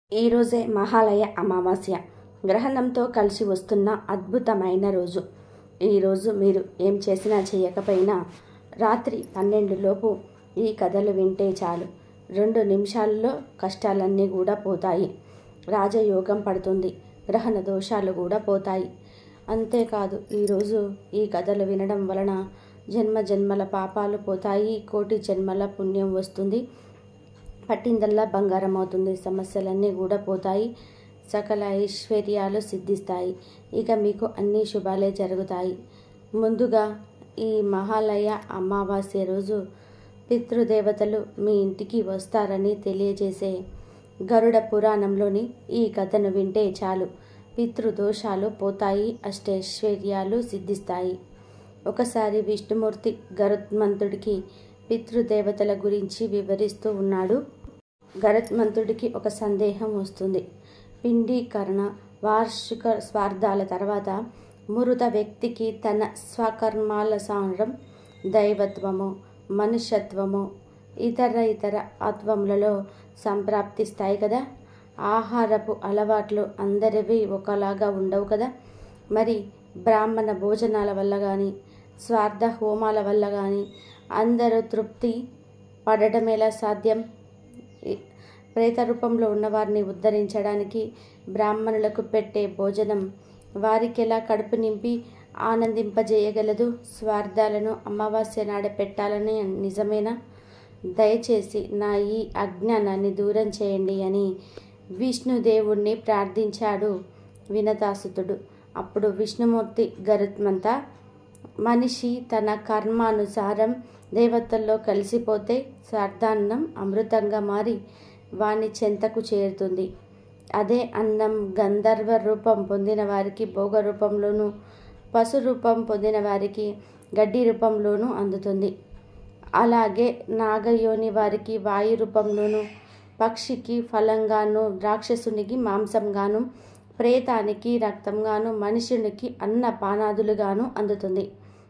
ఈరోజే మహాలయ అమావాస్య గ్రహణంతో కలిసి వస్తున్న అద్భుతమైన రోజు ఈరోజు మీరు ఏం చేసినా చేయకపోయినా రాత్రి పన్నెండులోపు ఈ కథలు వింటే చాలు రెండు నిమిషాల్లో కష్టాలన్నీ కూడా పోతాయి రాజయోగం పడుతుంది గ్రహణ దోషాలు కూడా పోతాయి అంతేకాదు ఈరోజు ఈ కథలు వినడం వలన జన్మ జన్మల పాపాలు పోతాయి కోటి జన్మల పుణ్యం వస్తుంది పట్టిందల్లా బంగారం అవుతుంది సమస్యలన్నీ కూడా పోతాయి సకల ఐశ్వర్యాలు సిద్ధిస్తాయి ఇక మీకు అన్ని శుభాలే జరుగుతాయి ముందుగా ఈ మహాలయ అమావాస్య రోజు పితృదేవతలు మీ ఇంటికి వస్తారని తెలియజేసే గరుడ పురాణంలోని ఈ కథను వింటే చాలు పితృదోషాలు పోతాయి అష్టైశ్వర్యాలు సిద్ధిస్తాయి ఒకసారి విష్ణుమూర్తి గరుత్మంతుడికి పితృదేవతల గురించి వివరిస్తూ ఉన్నాడు గరుత్మంతుడికి ఒక సందేహం వస్తుంది పిండీకరణ వార్షిక స్వార్థాల తర్వాత మృత వ్యక్తికి తన స్వకర్మాల సారం దైవత్వము మనుష్యత్వము ఇతర ఇతర ఆత్వములలో సంప్రాప్తిస్తాయి కదా ఆహారపు అలవాట్లు అందరివి ఒకలాగా ఉండవు కదా మరి బ్రాహ్మణ భోజనాల వల్ల కానీ స్వార్థ హోమాల వల్ల కానీ అందరూ తృప్తి పడడం ఎలా సాధ్యం ప్రేత రూపంలో ఉన్నవారిని ఉద్ధరించడానికి బ్రాహ్మణులకు పెట్టే భోజనం వారికి ఎలా కడుపు నింపి ఆనందింపజేయగలదు స్వార్థాలను అమావాస్య నాడ పెట్టాలని నిజమేనా దయచేసి నా ఈ అజ్ఞానాన్ని దూరం చేయండి అని విష్ణుదేవుణ్ణి ప్రార్థించాడు వినతాసుతుడు అప్పుడు విష్ణుమూర్తి గరుత్మంత మనిషి తన కర్మానుసారం దేవతల్లో కలిసిపోతే స్వార్థాన్నం అమృతంగా మారి వాని చెంతకు చేరుతుంది అదే అన్నం గంధర్వ రూపం పొందిన వారికి భోగ రూపంలోనూ పశు రూపం పొందిన వారికి గడ్డి రూపంలోనూ అందుతుంది అలాగే నాగయోని వారికి వాయు రూపంలోనూ పక్షికి ఫలంగాను రాక్షసునికి మాంసంగాను ప్రేతానికి రక్తంగాను మనుషునికి అన్న పానాదులుగాను అందుతుంది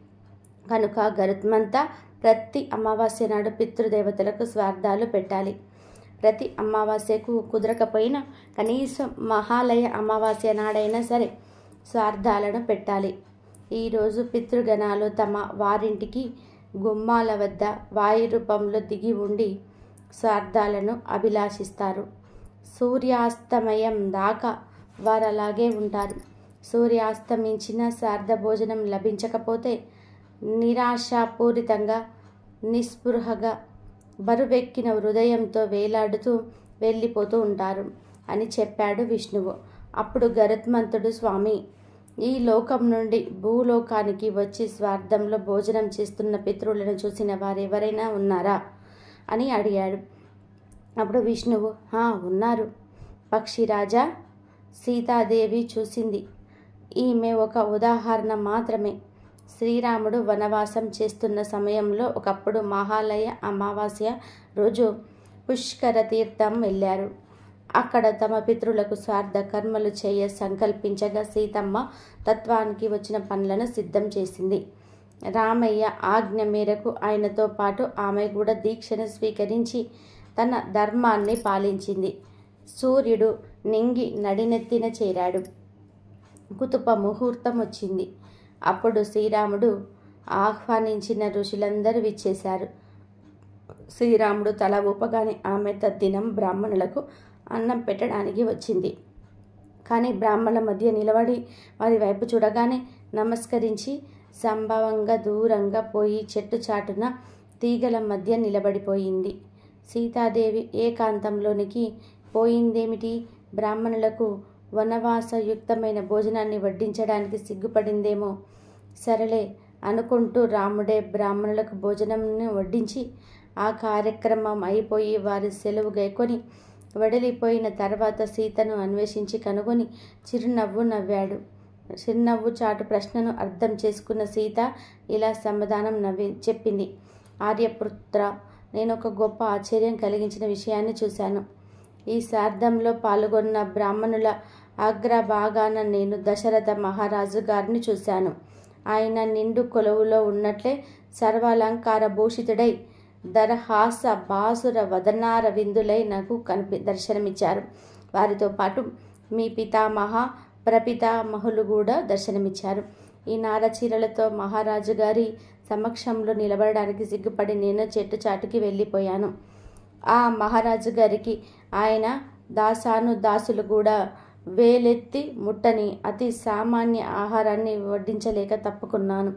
కనుక గరుత్మంతా ప్రతి అమావాస్య నాడు పితృదేవతలకు స్వార్థాలు పెట్టాలి ప్రతి అమావాస్యకు కుదరకపోయినా కనీసం మహాలయ అమావాస్య నాడైనా సరే స్వార్థాలను పెట్టాలి ఈరోజు పితృగణాలు తమ వారింటికి గుమ్మాల వద్ద వాయు రూపంలో దిగి ఉండి స్వార్థాలను అభిలాషిస్తారు సూర్యాస్తమయం దాకా వారు అలాగే ఉంటారు సూర్యాస్తమించిన స్వార్థ భోజనం లభించకపోతే నిరాశాపూరితంగా నిస్పృహగా బరువెక్కిన హృదయంతో వేలాడుతూ వెళ్ళిపోతూ ఉంటారు అని చెప్పాడు విష్ణువు అప్పుడు గరుత్మంతుడు స్వామి ఈ లోకం నుండి భూలోకానికి వచ్చి స్వార్థంలో భోజనం చేస్తున్న పితృలను చూసిన వారెవరైనా ఉన్నారా అని అడిగాడు అప్పుడు విష్ణువు హా ఉన్నారు పక్షిరాజా సీతాదేవి చూసింది ఈమె ఒక ఉదాహరణ మాత్రమే శ్రీరాముడు వనవాసం చేస్తున్న సమయంలో ఒకప్పుడు మహాలయ అమావాస్య రోజు పుష్కర తీర్థం వెళ్ళారు అక్కడ తమ పితృలకు స్వార్థ కర్మలు చేయ సంకల్పించగా సీతమ్మ తత్వానికి వచ్చిన పనులను సిద్ధం చేసింది రామయ్య ఆజ్ఞ మేరకు ఆయనతో పాటు ఆమె కూడా దీక్షను స్వీకరించి తన ధర్మాన్ని పాలించింది సూర్యుడు నింగి నడినెత్తిన చేరాడు కుతుప ముహూర్తం వచ్చింది అప్పుడు శ్రీరాముడు ఆహ్వానించిన ఋషులందరూ విచ్చేశారు శ్రీరాముడు తల ఊపగానే ఆమె తద్దినం బ్రాహ్మణులకు అన్నం పెట్టడానికి వచ్చింది కానీ బ్రాహ్మణుల మధ్య నిలబడి వారి వైపు చూడగానే నమస్కరించి సంభవంగా దూరంగా పోయి చెట్టు చాటున తీగల మధ్య నిలబడిపోయింది సీతాదేవి ఏకాంతంలోనికి పోయిందేమిటి బ్రాహ్మణులకు వనవాసయుక్తమైన భోజనాన్ని వడ్డించడానికి సిగ్గుపడిందేమో సరలే అనుకుంటూ రాముడే బ్రాహ్మణులకు భోజనంను వడ్డించి ఆ కార్యక్రమం అయిపోయి వారి సెలవు గైకొని వెడలిపోయిన తర్వాత సీతను అన్వేషించి కనుగొని చిరునవ్వు నవ్వాడు చిరునవ్వు చాటు ప్రశ్నను అర్థం చేసుకున్న సీత ఇలా సమాధానం నవ్వి చెప్పింది ఆర్యపుత్ర నేను ఒక గొప్ప ఆశ్చర్యం కలిగించిన విషయాన్ని చూశాను ఈ శార్థంలో పాల్గొన్న బ్రాహ్మణుల అగ్రభాగాన నేను దశరథ మహారాజు గారిని చూశాను ఆయన నిండు కొలువులో ఉన్నట్లే సర్వాలంకార భూషితుడై దరహాస బాసుర వదనార విందులై నాకు కనిపి దర్శనమిచ్చారు వారితో పాటు మీ పితామహ ప్రపితామహులు కూడా దర్శనమిచ్చారు ఈ నార చీరలతో మహారాజు గారి సమక్షంలో నిలబడడానికి సిగ్గుపడి నేను చెట్టు చాటుకి వెళ్ళిపోయాను ఆ మహారాజు గారికి ఆయన దాసాను దాసులు కూడా వేలెత్తి ముట్టని అతి సామాన్య ఆహారాన్ని వడ్డించలేక తప్పుకున్నాను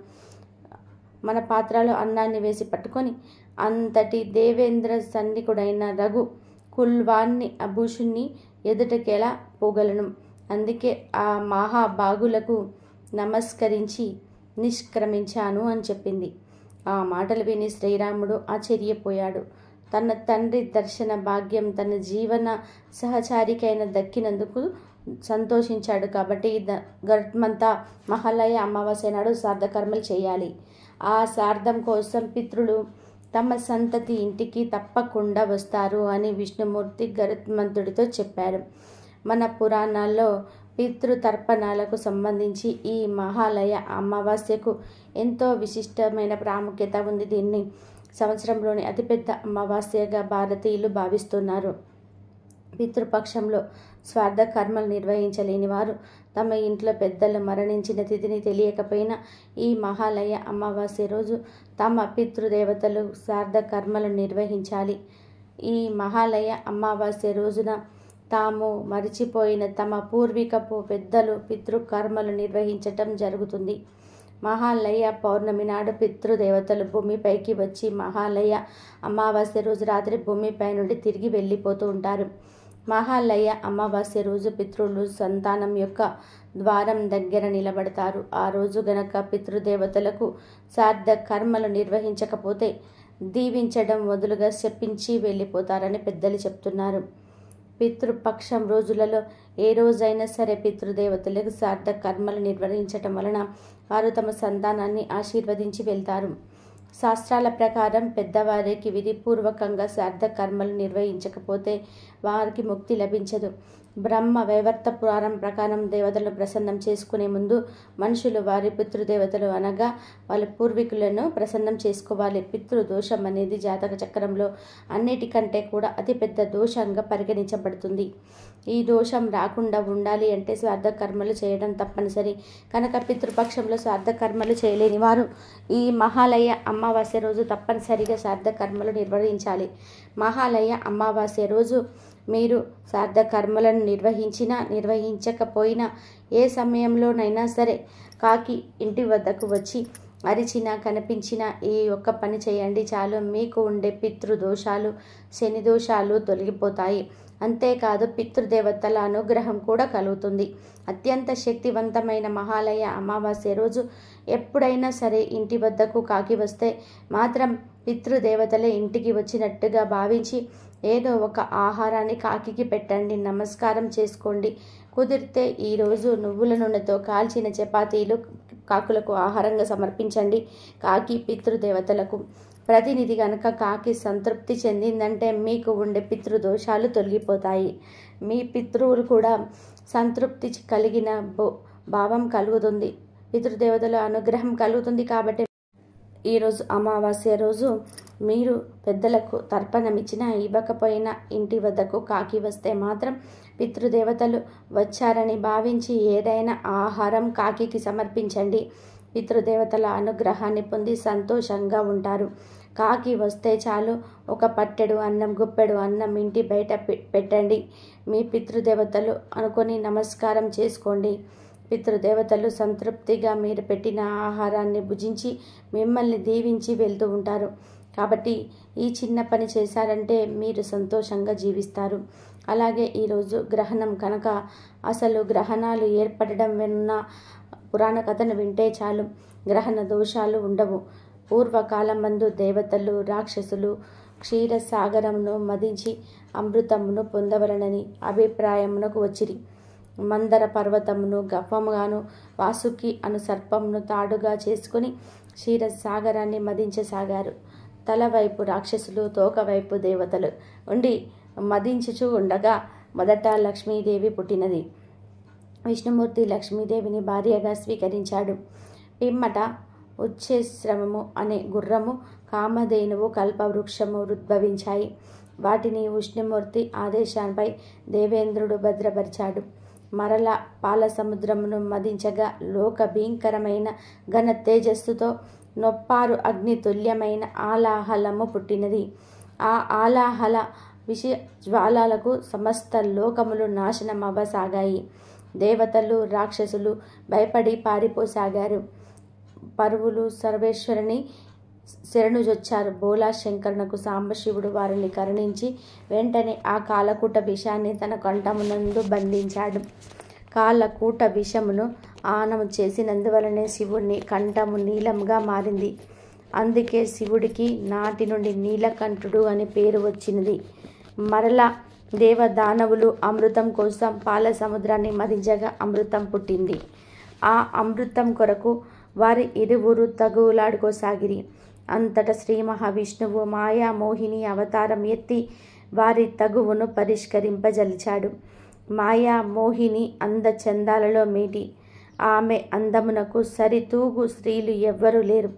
మన పాత్రలో అన్నాన్ని వేసి పట్టుకొని అంతటి దేవేంద్ర సన్నికుడైన రఘు కుల్వాన్ని అభూషుణ్ణి ఎదుటకెలా పోగలను అందుకే ఆ మహాబాగులకు నమస్కరించి నిష్క్రమించాను అని చెప్పింది ఆ మాటలు విని శ్రీరాముడు ఆశ్చర్యపోయాడు తన తండ్రి దర్శన భాగ్యం తన జీవన సహచారికైన దక్కినందుకు సంతోషించాడు కాబట్టి ద- గరుత్మంతా మహాలయ అమావాస్య నాడు సార్థకర్మలు చేయాలి ఆ సార్థం కోసం పితృలు తమ సంతతి ఇంటికి తప్పకుండా వస్తారు అని విష్ణుమూర్తి గరుత్మంతుడితో చెప్పారు మన పురాణాల్లో పితృతర్పణాలకు సంబంధించి ఈ మహాలయ అమావాస్యకు ఎంతో విశిష్టమైన ప్రాముఖ్యత ఉంది దీన్ని సంవత్సరంలోని అతిపెద్ద అమావాస్యగా భారతీయులు భావిస్తున్నారు పితృపక్షంలో స్వార్థ కర్మలు నిర్వహించలేని వారు తమ ఇంట్లో పెద్దలు మరణించిన తిథిని తెలియకపోయినా ఈ మహాలయ అమావాస్య రోజు తమ పితృదేవతలు శ్రాద్ధ కర్మలు నిర్వహించాలి ఈ మహాలయ అమావాస్య రోజున తాము మరిచిపోయిన తమ పూర్వీకపు పెద్దలు పితృకర్మలు నిర్వహించటం జరుగుతుంది మహాలయ పౌర్ణమి నాడు పితృదేవతలు భూమిపైకి వచ్చి మహాలయ అమావాస్య రోజు రాత్రి భూమిపై నుండి తిరిగి వెళ్ళిపోతూ ఉంటారు మహాలయ అమావాస్య రోజు పితృలు సంతానం యొక్క ద్వారం దగ్గర నిలబడతారు ఆ రోజు గనక పితృదేవతలకు శ్రాద్ధ కర్మలు నిర్వహించకపోతే దీవించడం మొదలుగా శపించి వెళ్ళిపోతారని పెద్దలు చెప్తున్నారు పితృపక్షం రోజులలో ఏ రోజైనా సరే పితృదేవతలకు శ్రాద్ధ కర్మలు నిర్వహించటం వలన వారు తమ సంతానాన్ని ఆశీర్వదించి వెళ్తారు శాస్త్రాల ప్రకారం పెద్దవారికి విధిపూర్వకంగా శ్రాద్ధ కర్మలు నిర్వహించకపోతే వారికి ముక్తి లభించదు బ్రహ్మ వైవర్త పురాణం ప్రకారం దేవతలను ప్రసన్నం చేసుకునే ముందు మనుషులు వారి పితృదేవతలు అనగా వాళ్ళ పూర్వీకులను ప్రసన్నం చేసుకోవాలి పితృదోషం అనేది జాతక చక్రంలో అన్నిటికంటే కూడా అతిపెద్ద దోషంగా పరిగణించబడుతుంది ఈ దోషం రాకుండా ఉండాలి అంటే శ్రాద్ధ కర్మలు చేయడం తప్పనిసరి కనుక పితృపక్షంలో శ్రాద్ధ కర్మలు చేయలేని వారు ఈ మహాలయ అమావాస్య రోజు తప్పనిసరిగా శ్రాద్ధ కర్మలు నిర్వహించాలి మహాలయ అమావాస్య రోజు మీరు శ్రాద్ధ కర్మలను నిర్వహించినా నిర్వహించకపోయినా ఏ సమయంలోనైనా సరే కాకి ఇంటి వద్దకు వచ్చి అరిచినా కనిపించినా ఈ ఒక్క పని చేయండి చాలు మీకు ఉండే పితృదోషాలు శని దోషాలు తొలగిపోతాయి అంతేకాదు పితృదేవతల అనుగ్రహం కూడా కలుగుతుంది అత్యంత శక్తివంతమైన మహాలయ అమావాస్య రోజు ఎప్పుడైనా సరే ఇంటి వద్దకు కాకి వస్తే మాత్రం పితృదేవతలే ఇంటికి వచ్చినట్టుగా భావించి ఏదో ఒక ఆహారాన్ని కాకికి పెట్టండి నమస్కారం చేసుకోండి కుదిరితే ఈరోజు నువ్వుల నూనెతో కాల్చిన చపాతీలు కాకులకు ఆహారంగా సమర్పించండి కాకి పితృదేవతలకు ప్రతినిధి కనుక కాకి సంతృప్తి చెందిందంటే మీకు ఉండే పితృదోషాలు తొలగిపోతాయి మీ పితృవులు కూడా సంతృప్తి కలిగిన భో- భావం కలుగుతుంది పితృదేవతల అనుగ్రహం కలుగుతుంది కాబట్టి ఈరోజు అమావాస్య రోజు మీరు పెద్దలకు తర్పణమిచ్చినా ఇవ్వకపోయినా ఇంటి వద్దకు కాకి వస్తే మాత్రం పితృదేవతలు వచ్చారని భావించి ఏదైనా ఆహారం కాకికి సమర్పించండి పితృదేవతల అనుగ్రహాన్ని పొంది సంతోషంగా ఉంటారు కాకి వస్తే చాలు ఒక పట్టెడు అన్నం గుప్పెడు అన్నం ఇంటి బయట పె- పెట్టండి మీ పితృదేవతలు అనుకొని నమస్కారం చేసుకోండి పితృదేవతలు సంతృప్తిగా మీరు పెట్టిన ఆహారాన్ని భుజించి మిమ్మల్ని దీవించి వెళ్తూ ఉంటారు కాబట్టి ఈ చిన్న పని చేశారంటే మీరు సంతోషంగా జీవిస్తారు అలాగే ఈరోజు గ్రహణం కనుక అసలు గ్రహణాలు ఏర్పడడం విన్న పురాణ కథను వింటే చాలు గ్రహణ దోషాలు ఉండవు పూర్వకాలం మందు దేవతలు రాక్షసులు క్షీరసాగరమును మదించి అమృతమును పొందవలనని అభిప్రాయమునకు వచ్చిరి మందర పర్వతమును గవ్వముగాను వాసుకి అను సర్పమును తాడుగా చేసుకుని క్షీరసాగరాన్ని మదించసాగారు తలవైపు రాక్షసులు తోకవైపు దేవతలు ఉండి మదించుచూ ఉండగా మొదట లక్ష్మీదేవి పుట్టినది విష్ణుమూర్తి లక్ష్మీదేవిని భార్యగా స్వీకరించాడు పిమ్మట ఉచ్చేశ్రమము అనే గుర్రము కామధేనువు కల్పవృక్షము ఉద్భవించాయి వాటిని విష్ణుమూర్తి ఆదేశాలపై దేవేంద్రుడు భద్రపరిచాడు మరల పాల సముద్రమును మదించగా లోక భీంకరమైన ఘన తేజస్సుతో నొప్పారు అగ్ని తుల్యమైన ఆలాహలము పుట్టినది ఆ ఆలాహల విష జ్వాలలకు సమస్త లోకములు నాశనం అవ్వసాగాయి దేవతలు రాక్షసులు భయపడి పారిపోసాగారు పరువులు సర్వేశ్వరుని శరణుజొచ్చారు బోలా శంకరునకు సాంబశివుడు వారిని కరుణించి వెంటనే ఆ కాలకూట విషాన్ని తన కంఠమునందు బంధించాడు కాలకూట విషమును ఆనము చేసినందువలనే శివుని కంఠము నీలంగా మారింది అందుకే శివుడికి నాటి నుండి నీలకంఠుడు అని పేరు వచ్చినది మరలా దేవదానవులు అమృతం కోసం పాల సముద్రాన్ని మదించగా అమృతం పుట్టింది ఆ అమృతం కొరకు వారి ఇరువురు తగులాడుకోసాగిరి అంతట శ్రీ మహావిష్ణువు మాయా మోహిని అవతారం ఎత్తి వారి తగువును పరిష్కరింపజలిచాడు మాయా మోహిని అందచందాలలో మేటి ఆమె అందమునకు సరితూగు స్త్రీలు ఎవ్వరూ లేరు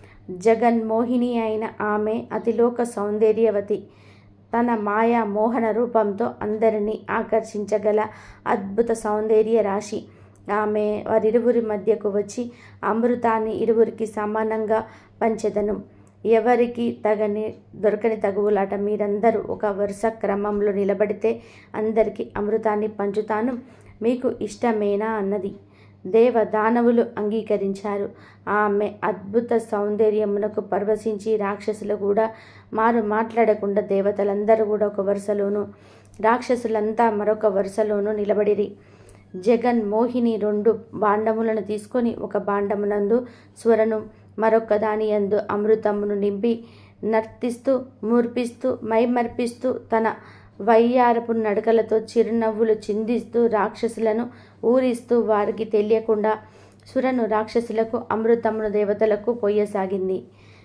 జగన్మోహిని అయిన ఆమె అతిలోక సౌందర్యవతి తన మాయా మోహన రూపంతో అందరినీ ఆకర్షించగల అద్భుత సౌందర్య రాశి ఆమె వారిరువురి మధ్యకు వచ్చి అమృతాన్ని ఇరువురికి సమానంగా పంచెదను ఎవరికి తగని దొరకని తగువులాట మీరందరూ ఒక వరుస క్రమంలో నిలబడితే అందరికీ అమృతాన్ని పంచుతాను మీకు ఇష్టమేనా అన్నది దేవ దానవులు అంగీకరించారు ఆమె అద్భుత సౌందర్యమునకు పరవశించి రాక్షసులు కూడా మారు మాట్లాడకుండా దేవతలందరూ కూడా ఒక వరుసలోను రాక్షసులంతా మరొక వరుసలోను నిలబడిరి జగన్ మోహిని రెండు బాండములను తీసుకొని ఒక బాండమునందు స్వరను మరొక దాని యందు అమృతమును నింపి నర్తిస్తూ ముర్పిస్తూ మైమర్పిస్తూ తన వయ్యారపు నడకలతో చిరునవ్వులు చిందిస్తూ రాక్షసులను ఊరిస్తూ వారికి తెలియకుండా సురను రాక్షసులకు అమృతమును దేవతలకు పోయసాగింది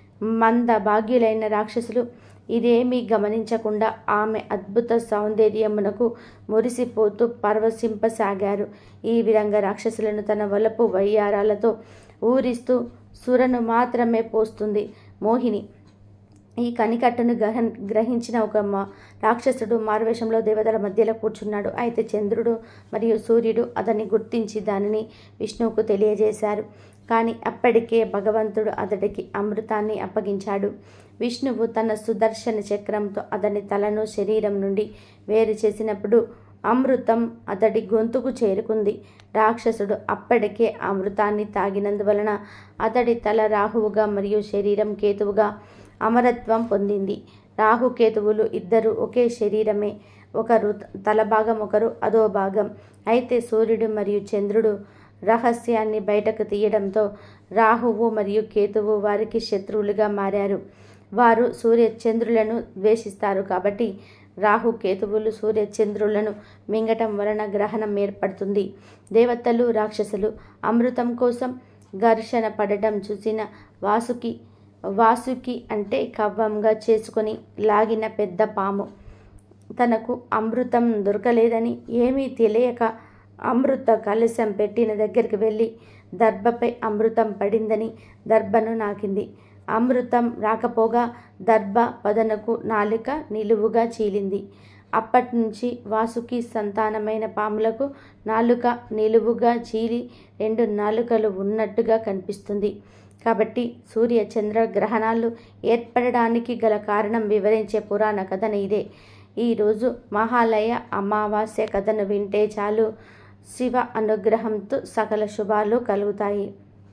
మంద భాగ్యులైన రాక్షసులు ఇదేమీ గమనించకుండా ఆమె అద్భుత సౌందర్యమునకు మురిసిపోతూ పరవశింపసాగారు ఈ విధంగా రాక్షసులను తన వలపు వయ్యారాలతో ఊరిస్తూ సురను మాత్రమే పోస్తుంది మోహిని ఈ కనికట్టును గ్రహ గ్రహించిన ఒక మా రాక్షసుడు మారువేషంలో దేవతల మధ్యలో కూర్చున్నాడు అయితే చంద్రుడు మరియు సూర్యుడు అతన్ని గుర్తించి దానిని విష్ణువుకు తెలియజేశారు కానీ అప్పటికే భగవంతుడు అతడికి అమృతాన్ని అప్పగించాడు విష్ణువు తన సుదర్శన చక్రంతో అతని తలను శరీరం నుండి వేరు చేసినప్పుడు అమృతం అతడి గొంతుకు చేరుకుంది రాక్షసుడు అప్పటికే అమృతాన్ని తాగినందువలన అతడి తల రాహువుగా మరియు శరీరం కేతువుగా అమరత్వం పొందింది రాహుకేతువులు ఇద్దరు ఒకే శరీరమే ఒకరు తల భాగం ఒకరు అదో భాగం అయితే సూర్యుడు మరియు చంద్రుడు రహస్యాన్ని బయటకు తీయడంతో రాహువు మరియు కేతువు వారికి శత్రువులుగా మారారు వారు సూర్య చంద్రులను ద్వేషిస్తారు కాబట్టి రాహు కేతువులు సూర్య చంద్రులను మింగటం వలన గ్రహణం ఏర్పడుతుంది దేవతలు రాక్షసులు అమృతం కోసం ఘర్షణ పడటం చూసిన వాసుకి వాసుకి అంటే కవ్వంగా చేసుకొని లాగిన పెద్ద పాము తనకు అమృతం దొరకలేదని ఏమీ తెలియక అమృత కలశం పెట్టిన దగ్గరికి వెళ్ళి దర్భపై అమృతం పడిందని దర్భను నాకింది అమృతం రాకపోగా దర్భ పదనకు నాలుక నిలువుగా చీలింది అప్పటి నుంచి వాసుకి సంతానమైన పాములకు నాలుక నిలువుగా చీలి రెండు నాలుకలు ఉన్నట్టుగా కనిపిస్తుంది కాబట్టి సూర్య చంద్ర గ్రహణాలు ఏర్పడడానికి గల కారణం వివరించే పురాణ కథన ఇదే ఈరోజు మహాలయ అమావాస్య కథను వింటే చాలు శివ అనుగ్రహంతో సకల శుభాలు కలుగుతాయి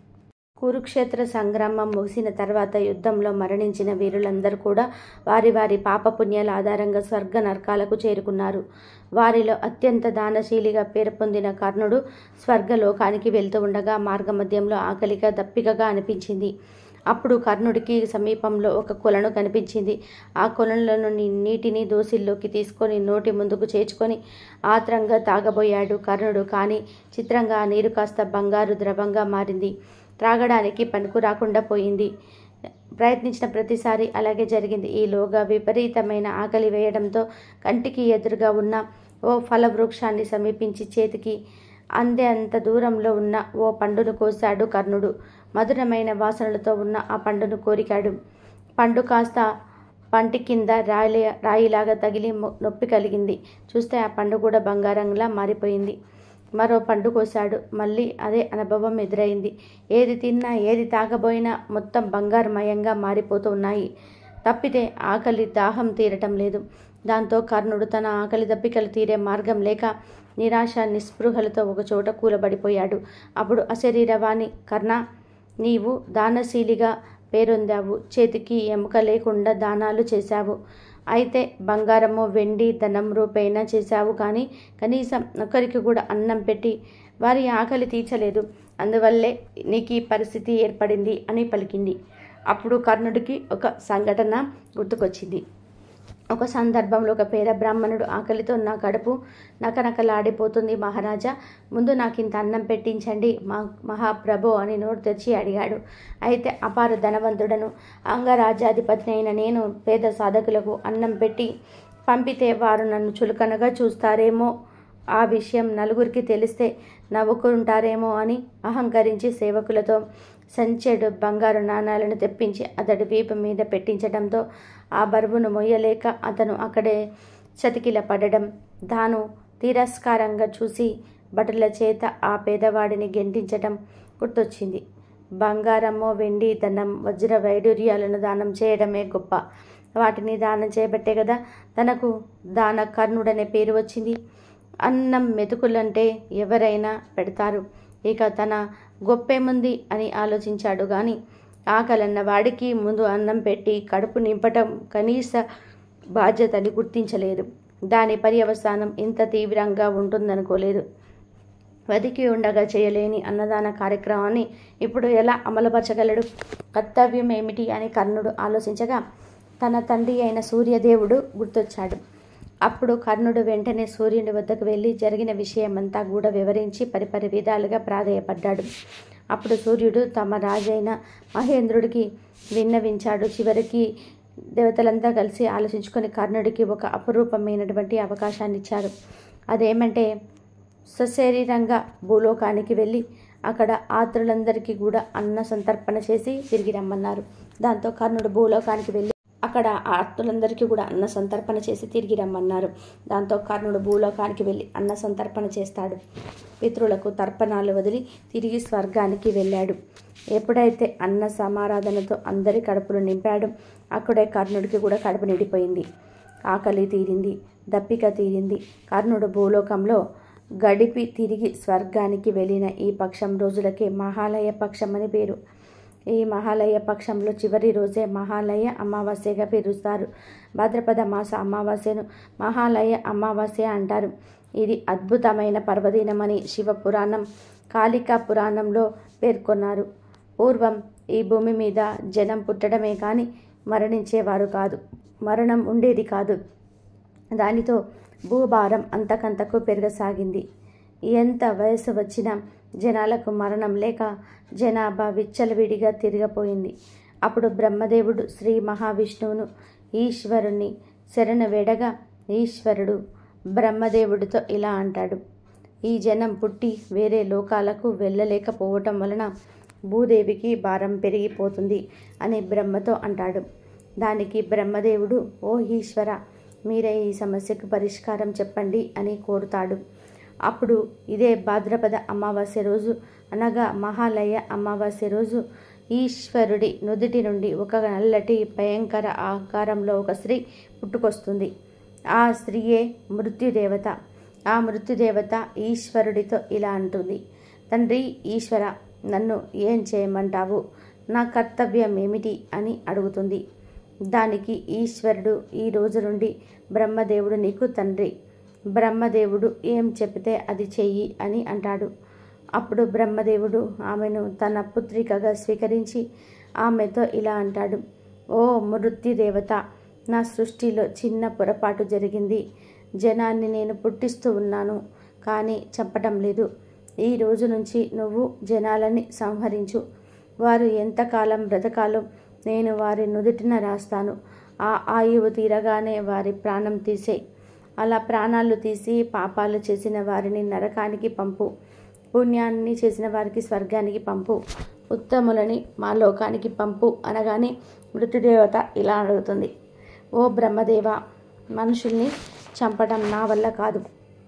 కురుక్షేత్ర సంగ్రామం ముగిసిన తర్వాత యుద్ధంలో మరణించిన వీరులందరూ కూడా వారి వారి పాపపుణ్యాల ఆధారంగా స్వర్గ నరకాలకు చేరుకున్నారు వారిలో అత్యంత దానశీలిగా పేరు పొందిన కర్ణుడు స్వర్గలోకానికి వెళ్తూ ఉండగా మార్గమధ్యంలో ఆకలిగా దప్పికగా అనిపించింది అప్పుడు కర్ణుడికి సమీపంలో ఒక కొలను కనిపించింది ఆ కొలంలోని నీటిని దోసిల్లోకి తీసుకొని నోటి ముందుకు చేర్చుకొని ఆత్రంగా తాగబోయాడు కర్ణుడు కానీ చిత్రంగా ఆ నీరు కాస్త బంగారు ద్రవంగా మారింది త్రాగడానికి పనికి రాకుండా పోయింది ప్రయత్నించిన ప్రతిసారి అలాగే జరిగింది ఈలోగా విపరీతమైన ఆకలి వేయడంతో కంటికి ఎదురుగా ఉన్న ఓ ఫల వృక్షాన్ని సమీపించి చేతికి అందే అంత దూరంలో ఉన్న ఓ పండును కోశాడు కర్ణుడు మధురమైన వాసనలతో ఉన్న ఆ పండును కోరికాడు పండు కాస్త పంటి కింద రాయి రాయిలాగా తగిలి మొ- నొప్పి కలిగింది చూస్తే ఆ పండు కూడా బంగారంలా మారిపోయింది మరో పండు కోశాడు మళ్ళీ అదే అనుభవం ఎదురైంది ఏది తిన్నా ఏది తాగబోయినా మొత్తం బంగారుమయంగా మారిపోతూ ఉన్నాయి తప్పితే ఆకలి దాహం తీరటం లేదు దాంతో కర్ణుడు తన ఆకలి దప్పికలు తీరే మార్గం లేక నిరాశ నిస్పృహలతో ఒకచోట కూలబడిపోయాడు అప్పుడు అశరీరవాణి కర్ణ నీవు దానశీలిగా పేరొందావు చేతికి ఎముక లేకుండా దానాలు చేశావు అయితే బంగారము వెండి ధనం రూపేణా చేశావు కానీ కనీసం ఒకరికి కూడా అన్నం పెట్టి వారి ఆకలి తీర్చలేదు అందువల్లే నీకు ఈ పరిస్థితి ఏర్పడింది అని పలికింది అప్పుడు కర్ణుడికి ఒక సంఘటన గుర్తుకొచ్చింది ఒక సందర్భంలో ఒక పేద బ్రాహ్మణుడు ఆకలితో నా కడుపు నకనకలాడిపోతుంది మహారాజా ముందు నాకు ఇంత అన్నం పెట్టించండి మా మహాప్రభు అని నోరు తెచ్చి అడిగాడు అయితే అపార ధనవంతుడను అంగరాజ్యాధిపతి అయిన నేను పేద సాధకులకు అన్నం పెట్టి పంపితే వారు నన్ను చులకనగా చూస్తారేమో ఆ విషయం నలుగురికి తెలిస్తే నవ్వుకుంటారేమో అని అహంకరించి సేవకులతో సంచెడు బంగారు నాణాలను తెప్పించి అతడి వీపు మీద పెట్టించడంతో ఆ బరువును మొయ్యలేక అతను అక్కడే చతికిల పడడం తాను తిరస్కారంగా చూసి భటుల చేత ఆ పేదవాడిని గెంటించడం గుర్తొచ్చింది బంగారమో వెండి ధనం వజ్ర వైడూర్యాలను దానం చేయడమే గొప్ప వాటిని దానం చేయబట్టే కదా తనకు దాన కర్ణుడనే పేరు వచ్చింది అన్నం మెతుకులంటే ఎవరైనా పెడతారు ఇక తన గొప్పేముంది అని ఆలోచించాడు కానీ ఆకలన్న వాడికి ముందు అన్నం పెట్టి కడుపు నింపటం కనీస బాధ్యతని గుర్తించలేదు దాని పర్యవసానం ఇంత తీవ్రంగా ఉంటుందనుకోలేదు బతికి ఉండగా చేయలేని అన్నదాన కార్యక్రమాన్ని ఇప్పుడు ఎలా అమలుపరచగలడు కర్తవ్యం ఏమిటి అని కర్ణుడు ఆలోచించగా తన తండ్రి అయిన సూర్యదేవుడు గుర్తొచ్చాడు అప్పుడు కర్ణుడు వెంటనే సూర్యుని వద్దకు వెళ్ళి జరిగిన విషయమంతా కూడా వివరించి పరిపరి విధాలుగా ప్రాధేయపడ్డాడు అప్పుడు సూర్యుడు తమ రాజైన మహేంద్రుడికి విన్నవించాడు చివరికి దేవతలంతా కలిసి ఆలోచించుకొని కర్ణుడికి ఒక అపురూపమైనటువంటి అవకాశాన్ని ఇచ్చారు అదేమంటే సశరీరంగా భూలోకానికి వెళ్ళి అక్కడ ఆత్రులందరికీ కూడా అన్న సంతర్పణ చేసి తిరిగి రమ్మన్నారు దాంతో కర్ణుడు భూలోకానికి వెళ్ళి అక్కడ ఆర్తులందరికీ కూడా అన్న సంతర్పణ చేసి తిరిగి రమ్మన్నారు దాంతో కర్ణుడు భూలోకానికి వెళ్ళి అన్న సంతర్పణ చేస్తాడు పితృలకు తర్పణాలు వదిలి తిరిగి స్వర్గానికి వెళ్ళాడు ఎప్పుడైతే అన్న సమారాధనతో అందరి కడుపులు నింపాడు అక్కడే కర్ణుడికి కూడా కడుపు నిండిపోయింది ఆకలి తీరింది దప్పిక తీరింది కర్ణుడు భూలోకంలో గడిపి తిరిగి స్వర్గానికి వెళ్ళిన ఈ పక్షం రోజులకే మహాలయ పక్షం అని పేరు ఈ మహాలయ పక్షంలో చివరి రోజే మహాలయ అమావాస్యగా పిలుస్తారు భాద్రపద మాస అమావాస్యను మహాలయ అమావాస్య అంటారు ఇది అద్భుతమైన పర్వదినమని శివ పురాణం కాళికా పురాణంలో పేర్కొన్నారు పూర్వం ఈ భూమి మీద జనం పుట్టడమే కానీ మరణించేవారు కాదు మరణం ఉండేది కాదు దానితో భూభారం అంతకంతకు పెరగసాగింది ఎంత వయసు వచ్చినా జనాలకు మరణం లేక జనాభా విచ్చలవిడిగా తిరగపోయింది అప్పుడు బ్రహ్మదేవుడు శ్రీ మహావిష్ణువును ఈశ్వరుణ్ణి శరణ వేడగా ఈశ్వరుడు బ్రహ్మదేవుడితో ఇలా అంటాడు ఈ జనం పుట్టి వేరే లోకాలకు వెళ్ళలేకపోవటం వలన భూదేవికి భారం పెరిగిపోతుంది అని బ్రహ్మతో అంటాడు దానికి బ్రహ్మదేవుడు ఓ ఈశ్వర మీరే ఈ సమస్యకు పరిష్కారం చెప్పండి అని కోరుతాడు అప్పుడు ఇదే భాద్రపద అమావాస్య రోజు అనగా మహాలయ అమావాస్య రోజు ఈశ్వరుడి నుదుటి నుండి ఒక నల్లటి భయంకర ఆకారంలో ఒక స్త్రీ పుట్టుకొస్తుంది ఆ స్త్రీయే మృత్యుదేవత ఆ మృత్యుదేవత ఈశ్వరుడితో ఇలా అంటుంది తండ్రి ఈశ్వర నన్ను ఏం చేయమంటావు నా కర్తవ్యం ఏమిటి అని అడుగుతుంది దానికి ఈశ్వరుడు ఈ రోజు నుండి బ్రహ్మదేవుడు నీకు తండ్రి బ్రహ్మదేవుడు ఏం చెబితే అది చెయ్యి అని అంటాడు అప్పుడు బ్రహ్మదేవుడు ఆమెను తన పుత్రికగా స్వీకరించి ఆమెతో ఇలా అంటాడు ఓ మృత్యుదేవత నా సృష్టిలో చిన్న పొరపాటు జరిగింది జనాన్ని నేను పుట్టిస్తూ ఉన్నాను కానీ చంపటం లేదు ఈ రోజు నుంచి నువ్వు జనాలని సంహరించు వారు ఎంతకాలం బ్రతకాలో నేను వారి నుదుటిన రాస్తాను ఆ ఆయువు తీరగానే వారి ప్రాణం తీసే అలా ప్రాణాలు తీసి పాపాలు చేసిన వారిని నరకానికి పంపు పుణ్యాన్ని చేసిన వారికి స్వర్గానికి పంపు ఉత్తములని మా లోకానికి పంపు అనగానే మృత్యుదేవత ఇలా అడుగుతుంది ఓ బ్రహ్మదేవ మనుషుల్ని చంపడం నా వల్ల కాదు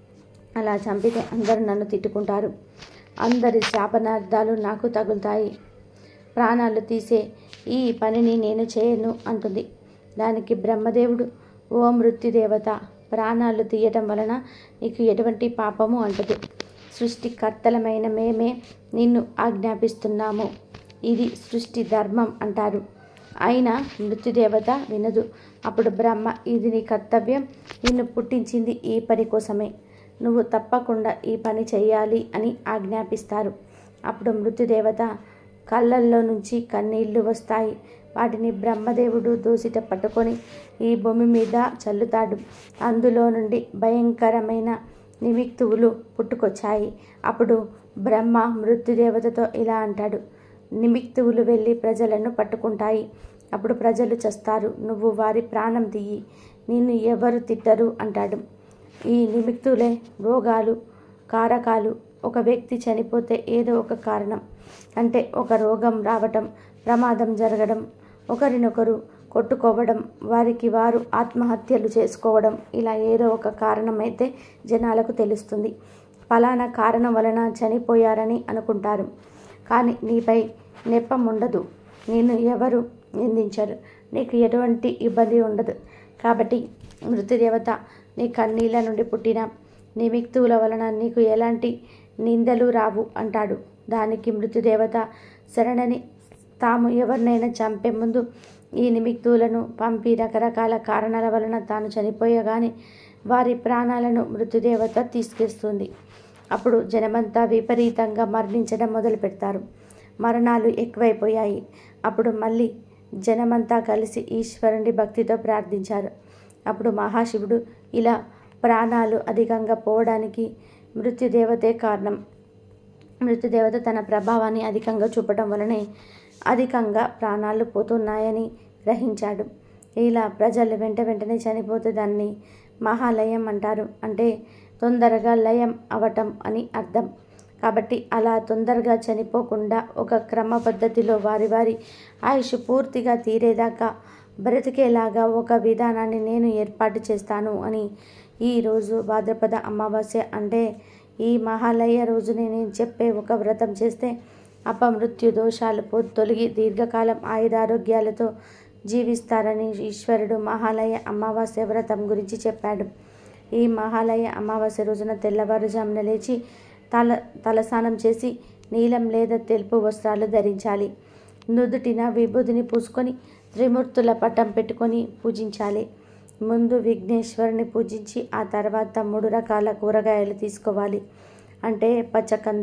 అలా చంపితే అందరూ నన్ను తిట్టుకుంటారు అందరి శాపనార్థాలు నాకు తగులుతాయి ప్రాణాలు తీసే ఈ పనిని నేను చేయను అంటుంది దానికి బ్రహ్మదేవుడు ఓ మృత్యుదేవత ప్రాణాలు తీయటం వలన నీకు ఎటువంటి పాపము అంటదు సృష్టికర్తలమైన మేమే నిన్ను ఆజ్ఞాపిస్తున్నాము ఇది సృష్టి ధర్మం అంటారు అయినా మృత్యుదేవత వినదు అప్పుడు బ్రహ్మ ఇది నీ కర్తవ్యం నిన్ను పుట్టించింది ఈ పని కోసమే నువ్వు తప్పకుండా ఈ పని చేయాలి అని ఆజ్ఞాపిస్తారు అప్పుడు మృత్యుదేవత కళ్ళల్లో నుంచి కన్నీళ్లు వస్తాయి వాటిని బ్రహ్మదేవుడు దూసిట పట్టుకొని ఈ భూమి మీద చల్లుతాడు అందులో నుండి భయంకరమైన నిమిక్తువులు పుట్టుకొచ్చాయి అప్పుడు బ్రహ్మ మృత్యుదేవతతో ఇలా అంటాడు నిమిక్తువులు వెళ్ళి ప్రజలను పట్టుకుంటాయి అప్పుడు ప్రజలు చస్తారు నువ్వు వారి ప్రాణం తీయి నిన్ను ఎవరు తిట్టరు అంటాడు ఈ నిమిక్తులే రోగాలు కారకాలు ఒక వ్యక్తి చనిపోతే ఏదో ఒక కారణం అంటే ఒక రోగం రావటం ప్రమాదం జరగడం ఒకరినొకరు కొట్టుకోవడం వారికి వారు ఆత్మహత్యలు చేసుకోవడం ఇలా ఏదో ఒక కారణం అయితే జనాలకు తెలుస్తుంది ఫలానా కారణం వలన చనిపోయారని అనుకుంటారు కానీ నీపై నెప్పం ఉండదు నిన్ను ఎవరు నిందించరు నీకు ఎటువంటి ఇబ్బంది ఉండదు కాబట్టి మృతదేవత నీ కన్నీళ్ళ నుండి పుట్టిన నిమిక్తువుల వలన నీకు ఎలాంటి నిందలు రావు అంటాడు దానికి మృత్యుదేవత శరణని తాము ఎవరినైనా చంపే ముందు ఈ నిమిక్తులను పంపి రకరకాల కారణాల వలన తాను చనిపోయగానే వారి ప్రాణాలను మృత్యుదేవత తీసుకెస్తుంది అప్పుడు జనమంతా విపరీతంగా మరణించడం మొదలు పెడతారు మరణాలు ఎక్కువైపోయాయి అప్పుడు మళ్ళీ జనమంతా కలిసి ఈశ్వరుని భక్తితో ప్రార్థించారు అప్పుడు మహాశివుడు ఇలా ప్రాణాలు అధికంగా పోవడానికి మృత్యుదేవతే కారణం మృత్యుదేవత తన ప్రభావాన్ని అధికంగా చూపడం వలనే అధికంగా ప్రాణాలు పోతున్నాయని గ్రహించాడు ఇలా ప్రజలు వెంట వెంటనే చనిపోతే దాన్ని మహాలయం అంటారు అంటే తొందరగా లయం అవటం అని అర్థం కాబట్టి అలా తొందరగా చనిపోకుండా ఒక క్రమ పద్ధతిలో వారి వారి ఆయుష్ పూర్తిగా తీరేదాకా బ్రతికేలాగా ఒక విధానాన్ని నేను ఏర్పాటు చేస్తాను అని ఈరోజు భాద్రపద అమావాస్య అంటే ఈ మహాలయ రోజుని నేను చెప్పే ఒక వ్రతం చేస్తే అపమృత్యు దోషాలు పో తొలగి దీర్ఘకాలం ఆయుధారోగ్యాలతో జీవిస్తారని ఈశ్వరుడు మహాలయ అమావాస్య వ్రతం గురించి చెప్పాడు ఈ మహాలయ అమావాస్య రోజున తెల్లవారుజామున లేచి తల తలస్నానం చేసి నీలం లేదా తెలుపు వస్త్రాలు ధరించాలి నుదుటిన విభూతిని పూసుకొని త్రిమూర్తుల పటం పెట్టుకొని పూజించాలి ముందు విఘ్నేశ్వరుని పూజించి ఆ తర్వాత మూడు రకాల కూరగాయలు తీసుకోవాలి అంటే పచ్చకంద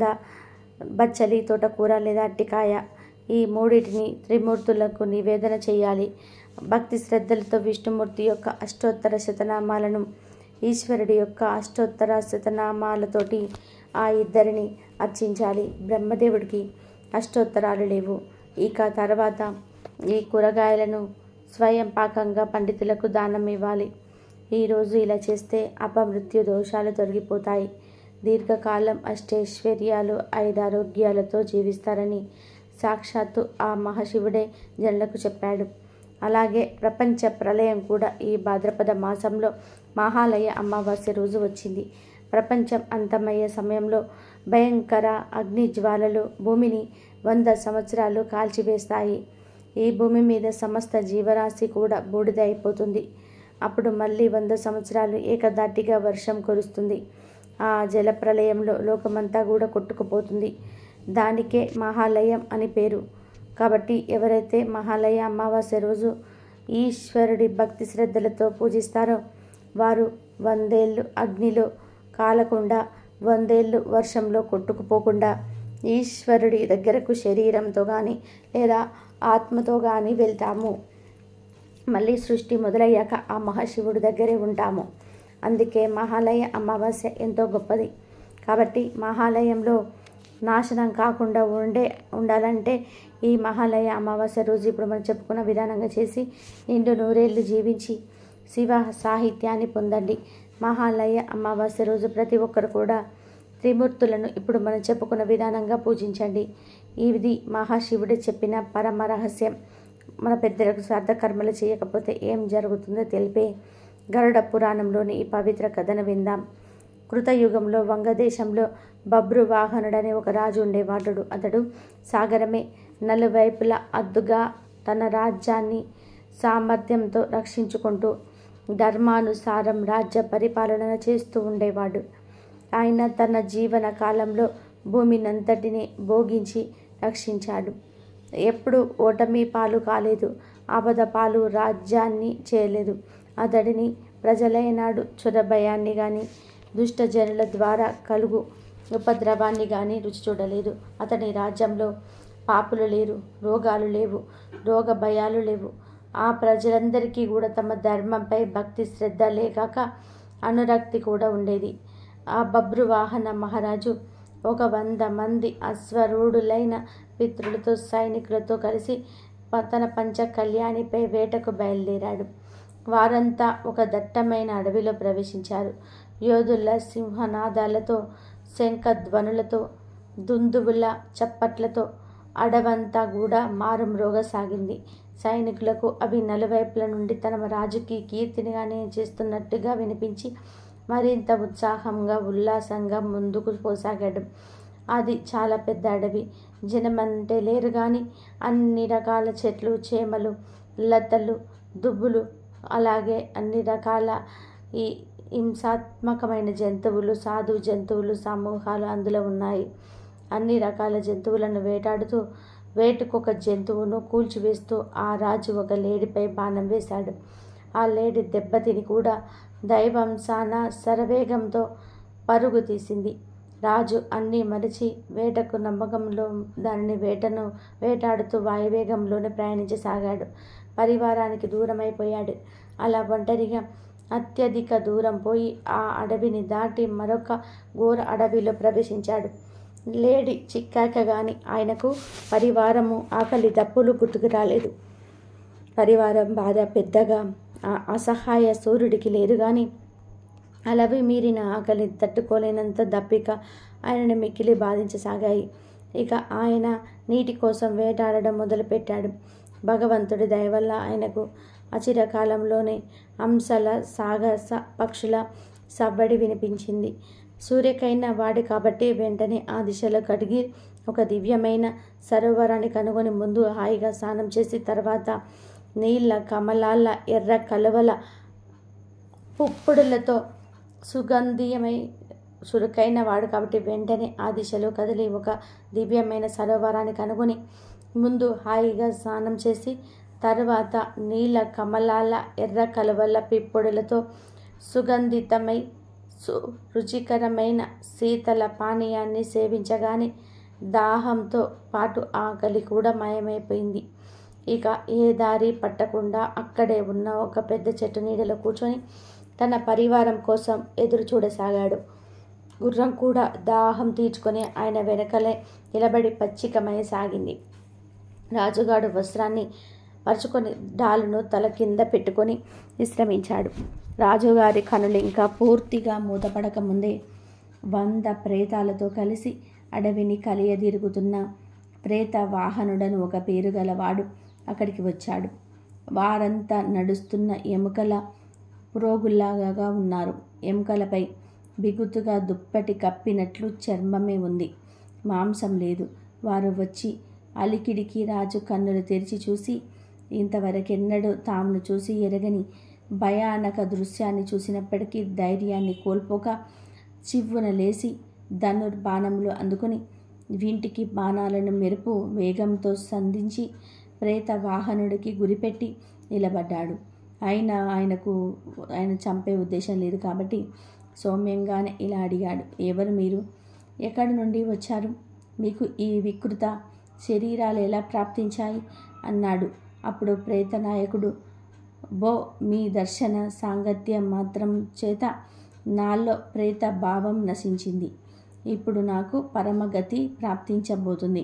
బచ్చలి తోటకూర లేదా అట్టికాయ ఈ మూడింటిని త్రిమూర్తులకు నివేదన చేయాలి భక్తి శ్రద్ధలతో విష్ణుమూర్తి యొక్క అష్టోత్తర శతనామాలను ఈశ్వరుడి యొక్క అష్టోత్తర శతనామాలతోటి ఆ ఇద్దరిని అర్చించాలి బ్రహ్మదేవుడికి అష్టోత్తరాలు లేవు ఇక తర్వాత ఈ కూరగాయలను స్వయం పాకంగా పండితులకు దానం ఇవ్వాలి ఈరోజు ఇలా చేస్తే అపమృత్యు దోషాలు తొలగిపోతాయి దీర్ఘకాలం అష్టైశ్వర్యాలు ఐదారోగ్యాలతో జీవిస్తారని సాక్షాత్తు ఆ మహాశివుడే జనులకు చెప్పాడు అలాగే ప్రపంచ ప్రళయం కూడా ఈ భాద్రపద మాసంలో మహాలయ అమావాస్య రోజు వచ్చింది ప్రపంచం అంతమయ్యే సమయంలో భయంకర అగ్ని జ్వాలలు భూమిని వంద సంవత్సరాలు కాల్చివేస్తాయి ఈ భూమి మీద సమస్త జీవరాశి కూడా బూడిద అయిపోతుంది అప్పుడు మళ్ళీ వంద సంవత్సరాలు ఏకదాటిగా వర్షం కురుస్తుంది ఆ జలప్రలయంలో లోకమంతా కూడా కొట్టుకుపోతుంది దానికే మహాలయం అని పేరు కాబట్టి ఎవరైతే మహాలయ అమావాస్య రోజు ఈశ్వరుడి భక్తి శ్రద్ధలతో పూజిస్తారో వారు వందేళ్ళు అగ్నిలో కాలకుండా వందేళ్ళు వర్షంలో కొట్టుకుపోకుండా ఈశ్వరుడి దగ్గరకు శరీరంతో కానీ లేదా ఆత్మతో కానీ వెళ్తాము మళ్ళీ సృష్టి మొదలయ్యాక ఆ మహాశివుడి దగ్గరే ఉంటాము అందుకే మహాలయ అమావాస్య ఎంతో గొప్పది కాబట్టి మహాలయంలో నాశనం కాకుండా ఉండే ఉండాలంటే ఈ మహాలయ అమావాస్య రోజు ఇప్పుడు మనం చెప్పుకున్న విధానంగా చేసి నిండు నూరేళ్లు జీవించి శివ సాహిత్యాన్ని పొందండి మహాలయ అమావాస్య రోజు ప్రతి ఒక్కరు కూడా త్రిమూర్తులను ఇప్పుడు మనం చెప్పుకున్న విధానంగా పూజించండి ఇది మహాశివుడు చెప్పిన పరమ రహస్యం మన పెద్దలకు శ్రాద్ధ కర్మలు చేయకపోతే ఏం జరుగుతుందో తెలిపే గరుడ పురాణంలోని ఈ పవిత్ర కథను విందాం కృతయుగంలో వంగదేశంలో బబ్రు వాహనుడనే ఒక రాజు ఉండేవాడు అతడు సాగరమే నలువైపులా అద్దుగా తన రాజ్యాన్ని సామర్థ్యంతో రక్షించుకుంటూ ధర్మానుసారం రాజ్య పరిపాలన చేస్తూ ఉండేవాడు ఆయన తన జీవన కాలంలో భూమినంతటిని భోగించి రక్షించాడు ఎప్పుడు ఓటమి పాలు కాలేదు ఆపద పాలు రాజ్యాన్ని చేయలేదు అతడిని ప్రజలైనాడు చొరభయాన్ని కానీ దుష్టజనుల ద్వారా కలుగు ఉపద్రవాన్ని కానీ రుచి చూడలేదు అతని రాజ్యంలో పాపులు లేరు రోగాలు లేవు రోగ భయాలు లేవు ఆ ప్రజలందరికీ కూడా తమ ధర్మంపై భక్తి శ్రద్ధ లేకాక అనురక్తి కూడా ఉండేది ఆ బబ్రు వాహన మహారాజు ఒక వంద మంది అశ్వరూఢులైన పితృలతో సైనికులతో కలిసి ప- తన పంచ కళ్యాణిపై వేటకు బయలుదేరాడు వారంతా ఒక దట్టమైన అడవిలో ప్రవేశించారు యోధుల సింహనాదాలతో శంఖధ్వనులతో దుందువుల చప్పట్లతో అడవంతా కూడా మారుమ్రోగసాగింది సైనికులకు అవి నలువైపుల నుండి తన రాజుకి కీర్తినిగానే చేస్తున్నట్టుగా వినిపించి మరింత ఉత్సాహంగా ఉల్లాసంగా ముందుకు పోసాగాడు అది చాలా పెద్ద అడవి జనమంటే లేరు కానీ అన్ని రకాల చెట్లు చేమలు లతలు దుబ్బులు అలాగే అన్ని రకాల ఈ హింసాత్మకమైన జంతువులు సాధు జంతువులు సమూహాలు అందులో ఉన్నాయి అన్ని రకాల జంతువులను వేటాడుతూ వేటుకొక జంతువును కూల్చివేస్తూ ఆ రాజు ఒక లేడిపై బాణం వేశాడు ఆ లేడి దెబ్బతిని కూడా దైవంసాన శరవేగంతో పరుగు తీసింది రాజు అన్నీ మరిచి వేటకు నమ్మకంలో దానిని వేటను వేటాడుతూ వాయువేగంలోనే ప్రయాణించసాగాడు పరివారానికి దూరమైపోయాడు అలా ఒంటరిగా అత్యధిక దూరం పోయి ఆ అడవిని దాటి మరొక ఘోర అడవిలో ప్రవేశించాడు లేడి చిక్కాక గాని ఆయనకు పరివారము ఆకలి దప్పులు గుర్తుకు రాలేదు పరివారం బాధ పెద్దగా ఆ అసహాయ సూర్యుడికి లేదు కానీ అలవి మీరిన ఆకలి తట్టుకోలేనంత దప్పిక ఆయనను మిక్కిలి బాధించసాగాయి ఇక ఆయన నీటి కోసం వేటాడడం మొదలుపెట్టాడు భగవంతుడి దయ వల్ల ఆయనకు అచిరకాలంలోనే హంసల సాగస పక్షుల సవ్వడి వినిపించింది సూర్యకైన వాడి కాబట్టి వెంటనే ఆ దిశలో కడిగి ఒక దివ్యమైన సరోవరాన్ని కనుగొని ముందు హాయిగా స్నానం చేసి తర్వాత నీళ్ళ కమలాల ఎర్ర కలువల పుప్పుడులతో సుగంధీయమై చురుకైన వాడు కాబట్టి వెంటనే ఆ దిశలో కదిలి ఒక దివ్యమైన సరోవరాన్ని కనుగొని ముందు హాయిగా స్నానం చేసి తర్వాత నీళ్ళ కమలాల ఎర్ర కలువల పిప్పుడులతో సుగంధితమై సు రుచికరమైన శీతల పానీయాన్ని సేవించగానే దాహంతో పాటు ఆకలి కూడా మాయమైపోయింది ఇక ఏ దారి పట్టకుండా అక్కడే ఉన్న ఒక పెద్ద చెట్టు నీడలో కూర్చొని తన పరివారం కోసం ఎదురు చూడసాగాడు గుర్రం కూడా దాహం తీర్చుకొని ఆయన వెనకలే నిలబడి పచ్చికమయసాగింది రాజుగాడు వస్త్రాన్ని పరుచుకొని డాలును తల కింద పెట్టుకొని విశ్రమించాడు రాజుగారి కనులు ఇంకా పూర్తిగా మూతపడక ముందే వంద ప్రేతాలతో కలిసి అడవిని కలియదిరుగుతున్న ప్రేత వాహనుడను ఒక పేరు గలవాడు అక్కడికి వచ్చాడు వారంతా నడుస్తున్న ఎముకల పురోగుల్లాగా ఉన్నారు ఎముకలపై బిగుతుగా దుప్పటి కప్పినట్లు చర్మమే ఉంది మాంసం లేదు వారు వచ్చి అలికిడికి రాజు కన్నులు తెరిచి చూసి ఇంతవరకెన్నడూ తామును చూసి ఎరగని భయానక దృశ్యాన్ని చూసినప్పటికీ ధైర్యాన్ని కోల్పోక చివ్వున లేచి ధనుర్బాణములు అందుకొని వీంటికి బాణాలను మెరుపు వేగంతో సంధించి ప్రేత వాహనుడికి గురిపెట్టి నిలబడ్డాడు అయినా ఆయనకు ఆయన చంపే ఉద్దేశం లేదు కాబట్టి సౌమ్యంగానే ఇలా అడిగాడు ఎవరు మీరు ఎక్కడి నుండి వచ్చారు మీకు ఈ వికృత శరీరాలు ఎలా ప్రాప్తించాయి అన్నాడు అప్పుడు ప్రేత నాయకుడు బో మీ దర్శన సాంగత్యం మాత్రం చేత నాలో ప్రేత భావం నశించింది ఇప్పుడు నాకు పరమగతి ప్రాప్తించబోతుంది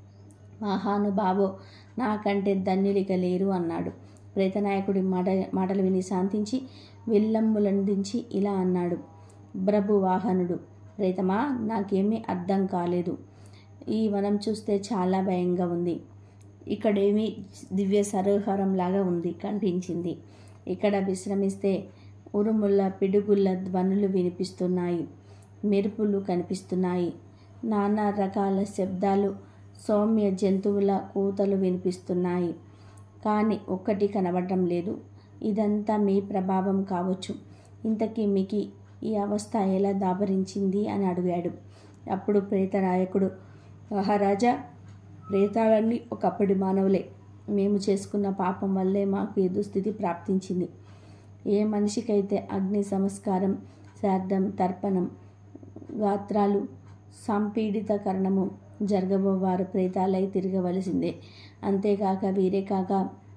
మహానుభావో నాకంటే ధన్యులిక లేరు అన్నాడు ప్రేతనాయకుడి మాట మాటలు విని శాంతించి విల్లంబులందించి ఇలా అన్నాడు ప్రభు వాహనుడు ప్రేతమా నాకేమీ అర్థం కాలేదు ఈ వనం చూస్తే చాలా భయంగా ఉంది ఇక్కడేమీ దివ్య సరోవరంలాగా ఉంది కనిపించింది ఇక్కడ విశ్రమిస్తే ఉరుముల పిడుగుల ధ్వనులు వినిపిస్తున్నాయి మెరుపులు కనిపిస్తున్నాయి నానా రకాల శబ్దాలు సౌమ్య జంతువుల కూతలు వినిపిస్తున్నాయి కానీ ఒక్కటి కనబడటం లేదు ఇదంతా మీ ప్రభావం కావచ్చు ఇంతకీ మీకు ఈ అవస్థ ఎలా దాబరించింది అని అడిగాడు అప్పుడు ప్రేతనాయకుడు మహారాజా ప్రేతాలన్నీ ఒకప్పటి మానవులే మేము చేసుకున్న పాపం వల్లే మాకు ఈ దుస్థితి ప్రాప్తించింది ఏ మనిషికైతే అగ్ని సంస్కారం శ్రాద్ధం తర్పణం గాత్రాలు సంపీడితకరణము జరగబోవారు ప్రేతాలై తిరగవలసిందే అంతేకాక వీరే కాక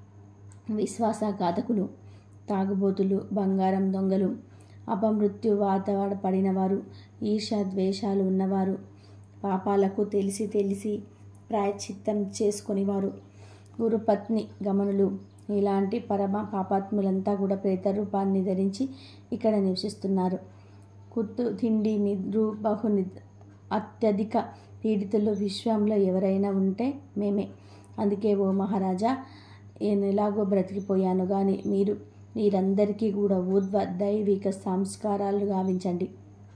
విశ్వాసఘాతకులు తాగుబోతులు బంగారం దొంగలు అపమృత్యు వాతావరణ పడినవారు ఈర్ష ద్వేషాలు ఉన్నవారు పాపాలకు తెలిసి తెలిసి ప్రాయశ్చిత్తం చేసుకొనివారు గురుపత్ని గమనులు ఇలాంటి పరమ పాపాత్ములంతా కూడా ప్రేత రూపాన్ని ధరించి ఇక్కడ నివసిస్తున్నారు కుత్తు తిండి నిద్రు బహు నిద్ అత్యధిక పీడితులు విశ్వంలో ఎవరైనా ఉంటే మేమే అందుకే ఓ మహారాజా నేను ఎలాగో బ్రతికిపోయాను కానీ మీరు మీరందరికీ కూడా ఊర్ధ్వ దైవిక సంస్కారాలు గావించండి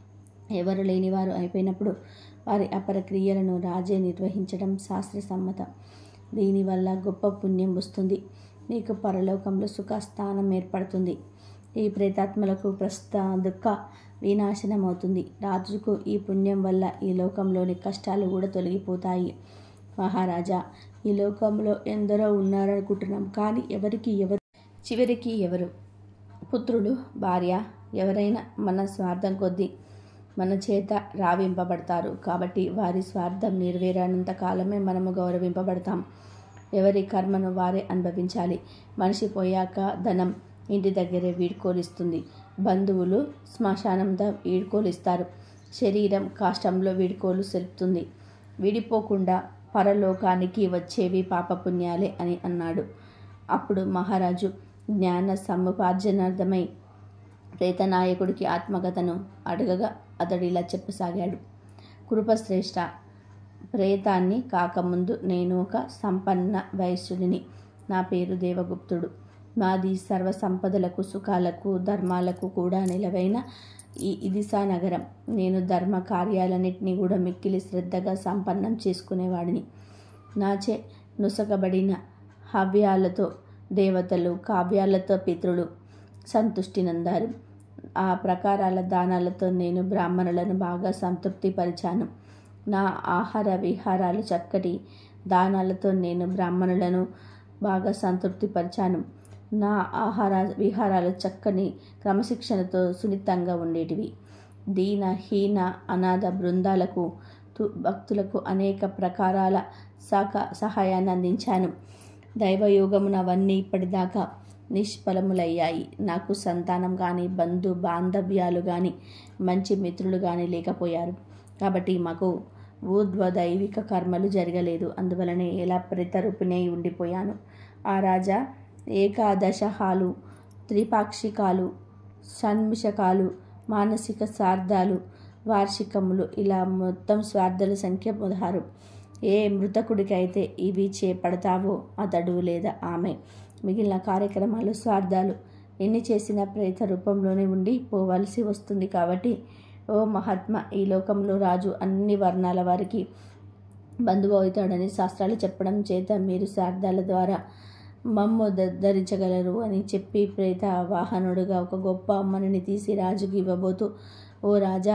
ఎవరు లేనివారు అయిపోయినప్పుడు వారి అపర క్రియలను రాజే నిర్వహించడం శాస్త్రసమ్మతం దీనివల్ల గొప్ప పుణ్యం వస్తుంది మీకు పరలోకంలో సుఖస్థానం ఏర్పడుతుంది ఈ ప్రేతాత్మలకు ప్రస్తుత దుఃఖ వినాశనం అవుతుంది రాజుకు ఈ పుణ్యం వల్ల ఈ లోకంలోని కష్టాలు కూడా తొలగిపోతాయి మహారాజా ఈ లోకంలో ఎందరో ఉన్నారనుకుంటున్నాం కానీ ఎవరికి ఎవరు చివరికి ఎవరు పుత్రుడు భార్య ఎవరైనా మన స్వార్థం కొద్దీ మన చేత రావింపబడతారు కాబట్టి వారి స్వార్థం నెరవేరనంత కాలమే మనము గౌరవింపబడతాం ఎవరి కర్మను వారే అనుభవించాలి మనిషి పోయాక ధనం ఇంటి దగ్గరే వీడ్కోలిస్తుంది బంధువులు శ్మశానంతో వీడ్కోలిస్తారు శరీరం కాష్టంలో వీడ్కోలు సెలుపుతుంది విడిపోకుండా పరలోకానికి వచ్చేవి పాపపుణ్యాలే అని అన్నాడు అప్పుడు మహారాజు జ్ఞాన సముపార్జనార్థమై ప్రేతనాయకుడికి ఆత్మకథను అడగగా అతడిలా చెప్పసాగాడు కృపశ్రేష్ఠ ప్రేతాన్ని కాకముందు నేను ఒక సంపన్న వైశ్యుడిని నా పేరు దేవగుప్తుడు మాది సర్వ సంపదలకు సుఖాలకు ధర్మాలకు కూడా నిలవైన ఈ ఇదిసా నగరం నేను ధర్మ కార్యాలన్నింటినీ కూడా మిక్కిలి శ్రద్ధగా సంపన్నం చేసుకునేవాడిని నాచే నుసకబడిన హవ్యాలతో దేవతలు కావ్యాలతో పితృలు సంతుష్టి నందారు ఆ ప్రకారాల దానాలతో నేను బ్రాహ్మణులను బాగా సంతృప్తిపరిచాను నా ఆహార విహారాలు చక్కటి దానాలతో నేను బ్రాహ్మణులను బాగా సంతృప్తిపరిచాను నా ఆహార విహారాలు చక్కని క్రమశిక్షణతో సున్నితంగా ఉండేటివి దీన హీన అనాథ బృందాలకు తు- భక్తులకు అనేక ప్రకారాల సహ సహాయాన్ని అందించాను దైవయోగమున అవన్నీ ఇప్పటిదాకా నిష్ఫలములయ్యాయి నాకు సంతానం కానీ బంధు బాంధవ్యాలు కానీ మంచి మిత్రులు కానీ లేకపోయారు కాబట్టి మాకు ఊర్ధ్వ దైవిక కర్మలు జరగలేదు అందువలనే ఎలా ప్రతరూపిణై ఉండిపోయాను ఆ రాజా ఏకాదశహాలు త్రిపాక్షికాలు షణ్మిషకాలు మానసిక స్వార్థాలు వార్షికములు ఇలా మొత్తం స్వార్థాల సంఖ్య పదహారు ఏ మృతకుడికైతే ఇవి చేపడతావో అతడు లేదా ఆమె మిగిలిన కార్యక్రమాలు స్వార్థాలు ఎన్ని చేసినా ప్రేత రూపంలోనే ఉండి పోవలసి వస్తుంది కాబట్టి ఓ మహాత్మా ఈ లోకంలో రాజు అన్ని వర్ణాల వారికి బంధువు అవుతాడని శాస్త్రాలు చెప్పడం చేత మీరు శార్థాల ద్వారా మమ్ము ద- ధరించగలరు అని చెప్పి ప్రేత వాహనుడుగా ఒక గొప్ప అమ్మనిని తీసి రాజుకి ఇవ్వబోతూ ఓ రాజా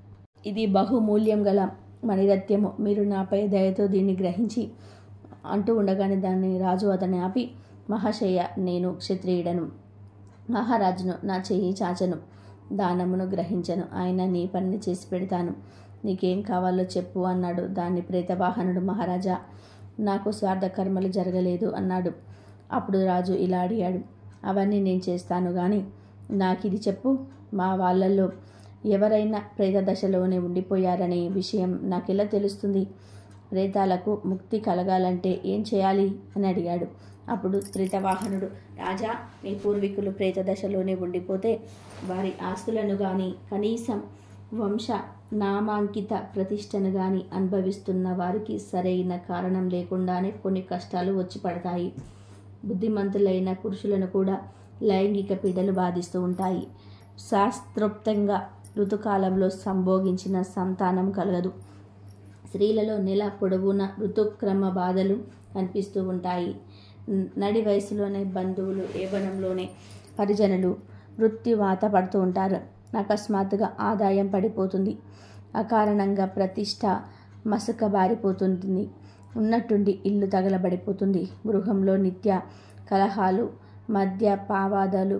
ఇది బహుమూల్యం గల మణిరత్యము మీరు నాపై దయతో దీన్ని గ్రహించి అంటూ ఉండగానే దాన్ని రాజు అతన్ని ఆపి మహాశయ నేను క్షత్రియుడను మహారాజును నా చెయ్యి చాచను దానమును గ్రహించను ఆయన నీ పనిని చేసి పెడతాను నీకేం కావాలో చెప్పు అన్నాడు దాన్ని ప్రేతవాహనుడు మహారాజా నాకు స్వార్థ కర్మలు జరగలేదు అన్నాడు అప్పుడు రాజు ఇలా అడిగాడు అవన్నీ నేను చేస్తాను కానీ నాకు ఇది చెప్పు మా వాళ్ళల్లో ఎవరైనా ప్రేత దశలోనే ఉండిపోయారనే విషయం నాకెలా తెలుస్తుంది ప్రేతాలకు ముక్తి కలగాలంటే ఏం చేయాలి అని అడిగాడు అప్పుడు ప్రేతవాహనుడు రాజా మీ పూర్వీకులు ప్రేత దశలోనే ఉండిపోతే వారి ఆస్తులను కానీ కనీసం వంశ నామాంకిత ప్రతిష్టను గాని అనుభవిస్తున్న వారికి సరైన కారణం లేకుండానే కొన్ని కష్టాలు వచ్చి పడతాయి బుద్ధిమంతులైన పురుషులను కూడా లైంగిక పీడలు బాధిస్తూ ఉంటాయి శాస్త్రోక్తంగా ఋతుకాలంలో సంభోగించిన సంతానం కలగదు స్త్రీలలో నెల పొడవునా ఋతుక్రమ బాధలు కనిపిస్తూ ఉంటాయి నడి వయసులోనే బంధువులు ఏవనంలోనే పరిజనులు వృత్తివాత పడుతూ ఉంటారు అకస్మాత్తుగా ఆదాయం పడిపోతుంది అకారణంగా ప్రతిష్ట మసక బారిపోతుంది ఉన్నట్టుండి ఇల్లు తగలబడిపోతుంది గృహంలో నిత్య కలహాలు మద్య పావాదాలు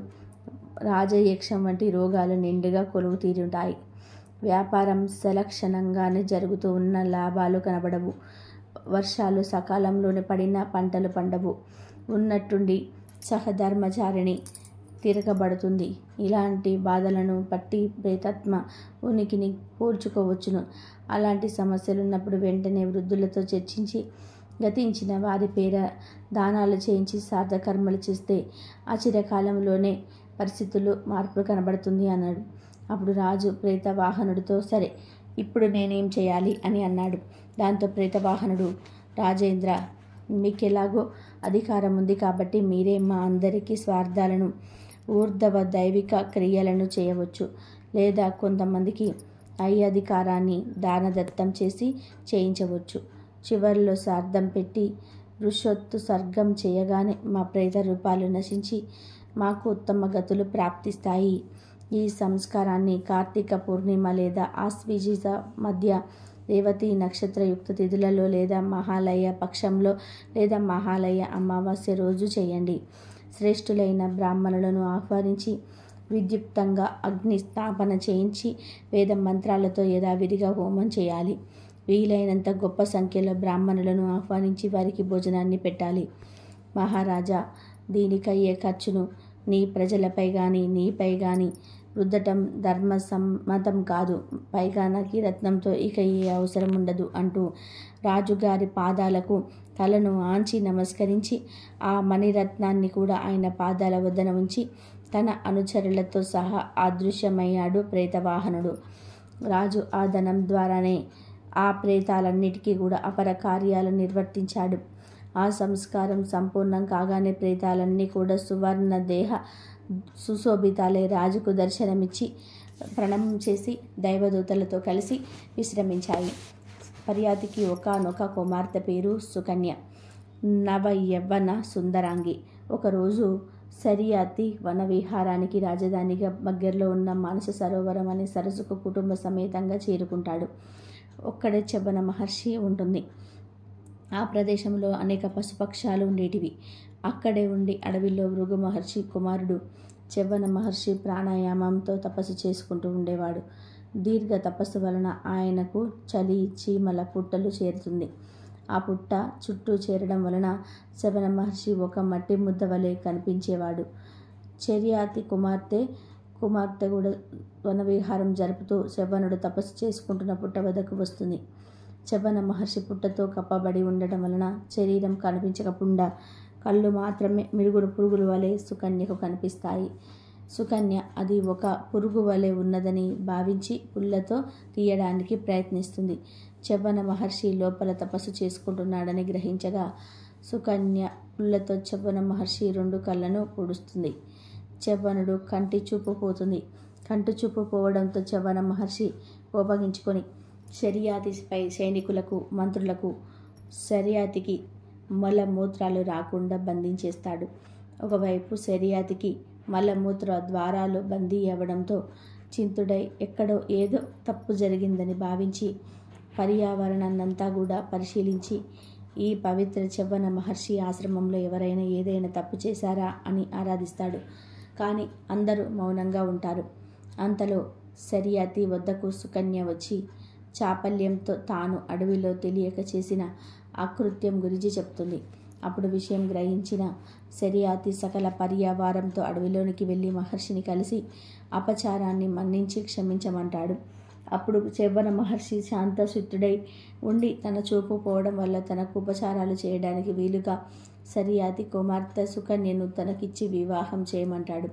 రాజయక్షం వంటి రోగాలు నిండుగా కొలువు తీరుంటాయి వ్యాపారం సలక్షణంగానే జరుగుతూ ఉన్న లాభాలు కనబడవు వర్షాలు సకాలంలోనే పడిన పంటలు పండవు ఉన్నట్టుండి సహధర్మచారిణి తిరగబడుతుంది ఇలాంటి బాధలను బట్టి ప్రేతత్మ ఉనికిని పోల్చుకోవచ్చును అలాంటి సమస్యలు ఉన్నప్పుడు వెంటనే వృద్ధులతో చర్చించి గతించిన వారి పేర దానాలు చేయించి సార్థకర్మలు చేస్తే అచిరకాలంలోనే పరిస్థితులు మార్పు కనబడుతుంది అన్నాడు అప్పుడు రాజు ప్రేతవాహనుడితో సరే ఇప్పుడు నేనేం చేయాలి అని అన్నాడు దాంతో ప్రేతవాహనుడు రాజేంద్ర మీకెలాగో అధికారం ఉంది కాబట్టి మీరే మా అందరికీ స్వార్థాలను ఊర్ధవ దైవిక క్రియలను చేయవచ్చు లేదా కొంతమందికి ఐ అధికారాన్ని దానదత్తం చేసి చేయించవచ్చు చివరిలో సార్థం పెట్టి ఋషొత్తు సర్గం చేయగానే మా ప్రేత రూపాలు నశించి మాకు ఉత్తమ గతులు ప్రాప్తిస్తాయి ఈ సంస్కారాన్ని కార్తీక పూర్ణిమ లేదా ఆశ్వీజిత మధ్య రేవతి నక్షత్రయుక్త తిథులలో లేదా మహాలయ పక్షంలో లేదా మహాలయ అమావాస్య రోజు చేయండి శ్రేష్ఠులైన బ్రాహ్మణులను ఆహ్వానించి విద్యుక్తంగా అగ్ని స్థాపన చేయించి వేద మంత్రాలతో యథావిధిగా హోమం చేయాలి వీలైనంత గొప్ప సంఖ్యలో బ్రాహ్మణులను ఆహ్వానించి వారికి భోజనాన్ని పెట్టాలి మహారాజా దీనికయ్యే ఖర్చును నీ ప్రజలపై కానీ నీపై కానీ రుద్దటం ధర్మ సమ్మతం కాదు పైగా నాకు ఈ రత్నంతో ఇక ఏ అవసరం ఉండదు అంటూ రాజుగారి పాదాలకు తలను ఆంచి నమస్కరించి ఆ మణిరత్నాన్ని కూడా ఆయన పాదాల వద్దన ఉంచి తన అనుచరులతో సహా అదృశ్యమయ్యాడు ప్రేతవాహనుడు రాజు ఆ ధనం ద్వారానే ఆ ప్రేతాలన్నిటికీ కూడా అపర కార్యాలు నిర్వర్తించాడు ఆ సంస్కారం సంపూర్ణం కాగానే ప్రేతాలన్నీ కూడా సువర్ణ దేహ సుశోభితాలే రాజుకు దర్శనమిచ్చి ప్రణామం చేసి దైవదూతలతో కలిసి విశ్రమించాయి పర్యాతికి ఒకనొక కుమార్తె పేరు సుకన్య నవ యవ్వన సుందరాంగి ఒకరోజు సరియాతి వన విహారానికి రాజధానిగా దగ్గరలో ఉన్న మానస సరోవరం అనే సరస్సుకు కుటుంబ సమేతంగా చేరుకుంటాడు ఒక్కడే చెవ్వన మహర్షి ఉంటుంది ఆ ప్రదేశంలో అనేక పశుపక్షాలు ఉండేటివి అక్కడే ఉండి అడవిలో భృగు మహర్షి కుమారుడు చెవ్వన మహర్షి ప్రాణాయామంతో తపస్సు చేసుకుంటూ ఉండేవాడు దీర్ఘ తపస్సు వలన ఆయనకు చలి చీమల పుట్టలు చేరుతుంది ఆ పుట్ట చుట్టూ చేరడం వలన శవన మహర్షి ఒక మట్టి ముద్ద వలె కనిపించేవాడు చర్యాతి కుమార్తె కుమార్తె కూడా వనవిహారం జరుపుతూ శవనుడు తపస్సు చేసుకుంటున్న పుట్ట వద్దకు వస్తుంది చవన మహర్షి పుట్టతో కప్పబడి ఉండటం వలన శరీరం కనిపించకుండా కళ్ళు మాత్రమే మిరుగుడు పురుగుల వలె సుకన్యకు కనిపిస్తాయి సుకన్య అది ఒక పురుగు వలె ఉన్నదని భావించి పుల్లతో తీయడానికి ప్రయత్నిస్తుంది చెవ్వన మహర్షి లోపల తపస్సు చేసుకుంటున్నాడని గ్రహించగా సుకన్య పుల్లతో చెవ్వన మహర్షి రెండు కళ్ళను పొడుస్తుంది చెవ్వనుడు కంటి చూపు పోతుంది కంటి చూపు పోవడంతో చెవ్వన మహర్షి కోపగించుకొని శర్యాతిపై సైనికులకు మంత్రులకు శర్యాతికి మలమూత్రాలు రాకుండా బంధించేస్తాడు ఒకవైపు శర్యాతికి మలమూత్ర ద్వారాలు బందీ అవ్వడంతో చింతుడై ఎక్కడో ఏదో తప్పు జరిగిందని భావించి పర్యావరణాన్నంతా కూడా పరిశీలించి ఈ పవిత్ర చెవ్వన మహర్షి ఆశ్రమంలో ఎవరైనా ఏదైనా తప్పు చేశారా అని ఆరాధిస్తాడు కానీ అందరూ మౌనంగా ఉంటారు అంతలో శర్యాతి వద్దకు సుకన్య వచ్చి చాపల్యంతో తాను అడవిలో తెలియక చేసిన అకృత్యం గురించి చెప్తుంది అప్పుడు విషయం గ్రహించిన శర్యాతి సకల పర్యావారంతో అడవిలోనికి వెళ్ళి మహర్షిని కలిసి అపచారాన్ని మన్నించి క్షమించమంటాడు అప్పుడు చెవ్వన మహర్షి శాంతచిత్తుడై ఉండి తన చూపు పోవడం వల్ల తనకు ఉపచారాలు చేయడానికి వీలుగా సరియాతి కుమార్తె సుకన్యను తనకిచ్చి వివాహం చేయమంటాడు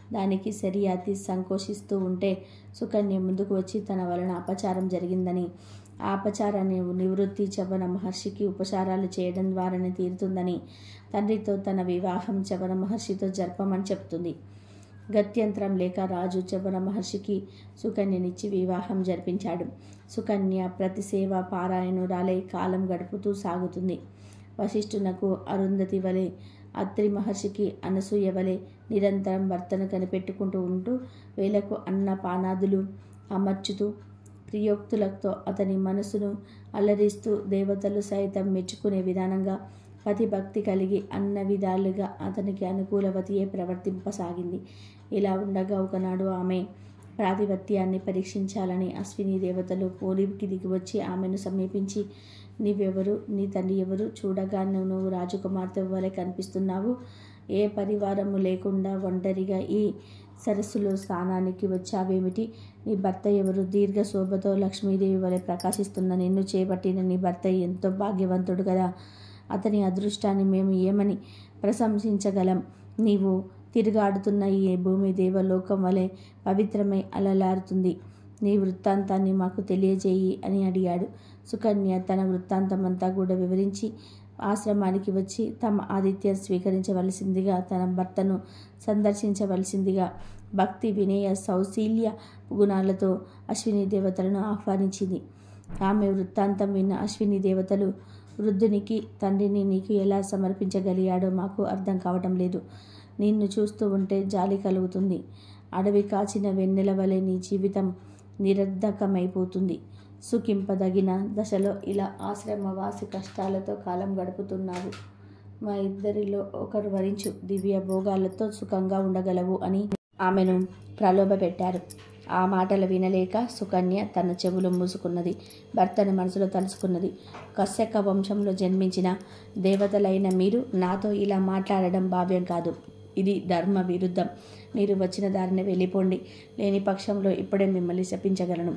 దానికి శరియాతి సంకోచిస్తూ ఉంటే సుకన్య ముందుకు వచ్చి తన వలన అపచారం జరిగిందని ఆ అపచారాన్ని నివృత్తి చవన మహర్షికి ఉపచారాలు చేయడం ద్వారానే తీరుతుందని తండ్రితో తన వివాహం చవన మహర్షితో జరపమని చెప్తుంది గత్యంతరం లేక రాజు చవన మహర్షికి సుకన్యనిచ్చి వివాహం జరిపించాడు సుకన్య ప్రతి సేవ పారాయణురాలై కాలం గడుపుతూ సాగుతుంది వశిష్ఠునకు అరుంధతి వలె అత్రి మహర్షికి అనసూయ వలె నిరంతరం భర్తను కనిపెట్టుకుంటూ ఉంటూ వేలకు అన్న పానాదులు అమర్చుతూ ప్రియోక్తులతో అతని మనసును అల్లరిస్తూ దేవతలు సైతం మెచ్చుకునే విధానంగా పతిభక్తి కలిగి అన్న విధాలుగా అతనికి అనుకూలవతియే ప్రవర్తింపసాగింది ఇలా ఉండగా ఒకనాడు ఆమె ప్రాతిపత్యాన్ని పరీక్షించాలని అశ్విని దేవతలు పోలికి దిగివచ్చి ఆమెను సమీపించి నీవెవరు నీ తండ్రి ఎవరు చూడగా నువ్వు రాజకుమార్తె వలె కనిపిస్తున్నావు ఏ పరివారము లేకుండా ఒంటరిగా ఈ సరస్సులో స్నానానికి వచ్చావేమిటి నీ భర్త ఎవరు దీర్ఘ శోభతో లక్ష్మీదేవి వలె ప్రకాశిస్తున్న నిన్ను చేపట్టిన నీ భర్త ఎంతో భాగ్యవంతుడు కదా అతని అదృష్టాన్ని మేము ఏమని ప్రశంసించగలం నీవు తిరుగాడుతున్న ఈ భూమి దేవలోకం వలె పవిత్రమై అలలారుతుంది నీ వృత్తాంతాన్ని మాకు తెలియజేయి అని అడిగాడు సుకన్య తన వృత్తాంతమంతా కూడా వివరించి ఆశ్రమానికి వచ్చి తమ ఆతిథ్యం స్వీకరించవలసిందిగా తన భర్తను సందర్శించవలసిందిగా భక్తి వినయ సౌశీల్య గుణాలతో అశ్విని దేవతలను ఆహ్వానించింది ఆమె వృత్తాంతం విన్న అశ్విని దేవతలు వృద్ధునికి తండ్రిని నీకు ఎలా సమర్పించగలిగాడో మాకు అర్థం కావటం లేదు నిన్ను చూస్తూ ఉంటే జాలి కలుగుతుంది అడవి కాచిన వెన్నెల వలె నీ జీవితం నిరర్ధకమైపోతుంది సుఖింపదగిన దశలో ఇలా ఆశ్రమవాసి కష్టాలతో కాలం గడుపుతున్నావు మా ఇద్దరిలో ఒకరు వరించు దివ్య భోగాలతో సుఖంగా ఉండగలవు అని ఆమెను ప్రలోభపెట్టారు ఆ మాటలు వినలేక సుకన్య తన చెవులు మూసుకున్నది భర్తని మనసులో తలుచుకున్నది కశ్యక వంశంలో జన్మించిన దేవతలైన మీరు నాతో ఇలా మాట్లాడడం భావ్యం కాదు ఇది ధర్మ విరుద్ధం మీరు వచ్చిన దారిని వెళ్ళిపోండి లేని పక్షంలో ఇప్పుడే మిమ్మల్ని శపించగలను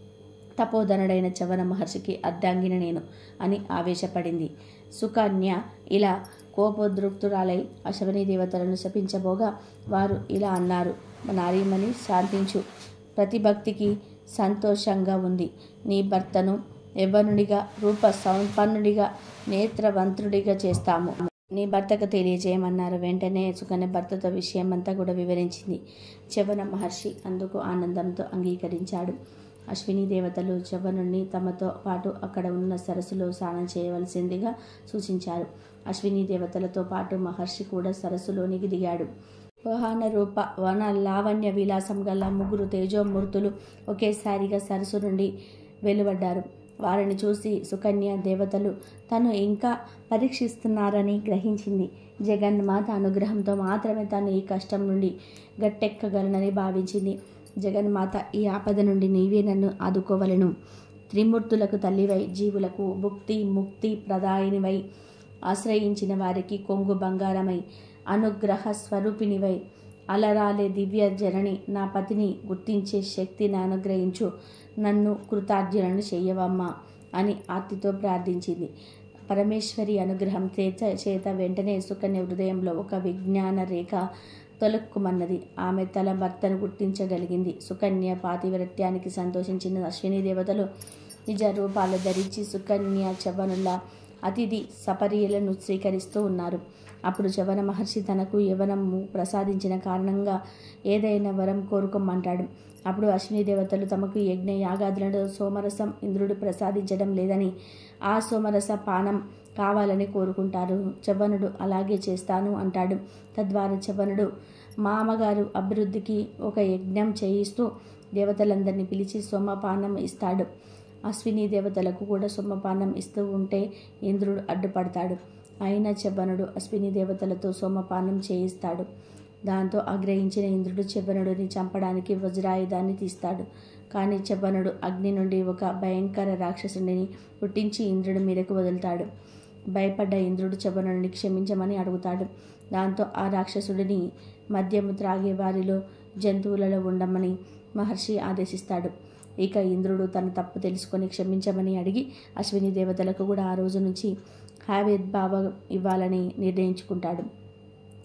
తపోధనుడైన చవన మహర్షికి అర్ధాంగిన నేను అని ఆవేశపడింది సుకన్య ఇలా కోపోద్రుక్తురాలై అశవని దేవతలను శపించబోగా వారు ఇలా అన్నారు నారీమణి శాంతించు ప్రతిభక్తికి సంతోషంగా ఉంది నీ భర్తను యవ్వనుడిగా రూప సంపన్నుడిగా నేత్రవంతుడిగా చేస్తాము నీ భర్తకు తెలియజేయమన్నారు వెంటనే సుకన్య భర్తతో విషయం అంతా కూడా వివరించింది చవన మహర్షి అందుకు ఆనందంతో అంగీకరించాడు అశ్విని దేవతలు చవనుణ్ణి తమతో పాటు అక్కడ ఉన్న సరస్సులో స్నానం చేయవలసిందిగా సూచించారు అశ్విని దేవతలతో పాటు మహర్షి కూడా సరస్సులోనికి దిగాడు వాహన రూప వన లావణ్య విలాసం గల ముగ్గురు తేజోమూర్తులు ఒకేసారిగా సరస్సు నుండి వెలువడ్డారు వారిని చూసి సుకన్య దేవతలు తను ఇంకా పరీక్షిస్తున్నారని గ్రహించింది జగన్మాత అనుగ్రహంతో మాత్రమే తాను ఈ కష్టం నుండి గట్టెక్కగలనని భావించింది జగన్మాత ఈ ఆపద నుండి నీవే నన్ను ఆదుకోవలను త్రిమూర్తులకు తల్లివై జీవులకు భుక్తి ముక్తి ప్రదాయినివై ఆశ్రయించిన వారికి కొంగు బంగారమై అనుగ్రహ స్వరూపిణివై అలరాలే దివ్య జనని నా పతిని గుర్తించే శక్తిని అనుగ్రహించు నన్ను కృతార్జునను చెయ్యవమ్మా అని ఆర్తితో ప్రార్థించింది పరమేశ్వరి అనుగ్రహం చేత చేత వెంటనే సుకన్య హృదయంలో ఒక విజ్ఞాన రేఖ తొలక్కుమన్నది ఆమె తల భర్తను గుర్తించగలిగింది సుకన్య పాతివ్రత్యానికి సంతోషించిన అశ్విని దేవతలు నిజ రూపాలు ధరించి సుకన్య చవనుల అతిథి సపర్యలను స్వీకరిస్తూ ఉన్నారు అప్పుడు చవన మహర్షి తనకు యవనము ప్రసాదించిన కారణంగా ఏదైనా వరం కోరుకోమంటాడు అప్పుడు అశ్విని దేవతలు తమకు యజ్ఞ యాగాదులను సోమరసం ఇంద్రుడు ప్రసాదించడం లేదని ఆ సోమరస పానం కావాలని కోరుకుంటారు చవ్వనుడు అలాగే చేస్తాను అంటాడు తద్వారా చవ్వనుడు మామగారు అభివృద్ధికి ఒక యజ్ఞం చేయిస్తూ దేవతలందరినీ పిలిచి సోమపానం ఇస్తాడు అశ్విని దేవతలకు కూడా సోమపానం ఇస్తూ ఉంటే ఇంద్రుడు అడ్డుపడతాడు అయినా చెవ్వనుడు అశ్విని దేవతలతో సోమపానం చేయిస్తాడు దాంతో ఆగ్రహించిన ఇంద్రుడు చెవ్వనుడిని చంపడానికి వజ్రాయుధాన్ని తీస్తాడు కానీ చెవ్వనుడు అగ్ని నుండి ఒక భయంకర రాక్షసుడిని పుట్టించి ఇంద్రుడి మీదకు వదులుతాడు భయపడ్డ ఇంద్రుడు చెవ్వనుడిని క్షమించమని అడుగుతాడు దాంతో ఆ రాక్షసుడిని మద్యము త్రాగే వారిలో జంతువులలో ఉండమని మహర్షి ఆదేశిస్తాడు ఇక ఇంద్రుడు తన తప్పు తెలుసుకొని క్షమించమని అడిగి అశ్విని దేవతలకు కూడా ఆ రోజు నుంచి భావం ఇవ్వాలని నిర్ణయించుకుంటాడు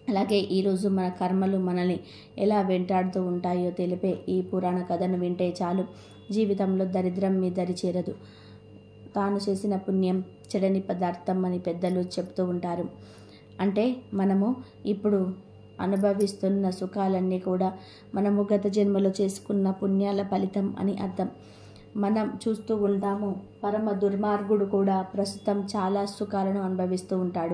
అలాగే ఈరోజు మన కర్మలు మనల్ని ఎలా వెంటాడుతూ ఉంటాయో తెలిపే ఈ పురాణ కథను వింటే చాలు జీవితంలో దరిద్రం మీ దరి చేరదు తాను చేసిన పుణ్యం చెడని పదార్థం అని పెద్దలు చెప్తూ ఉంటారు అంటే మనము ఇప్పుడు అనుభవిస్తున్న సుఖాలన్నీ కూడా మనము గత జన్మలో చేసుకున్న పుణ్యాల ఫలితం అని అర్థం మనం చూస్తూ ఉంటాము పరమ దుర్మార్గుడు కూడా ప్రస్తుతం చాలా సుఖాలను అనుభవిస్తూ ఉంటాడు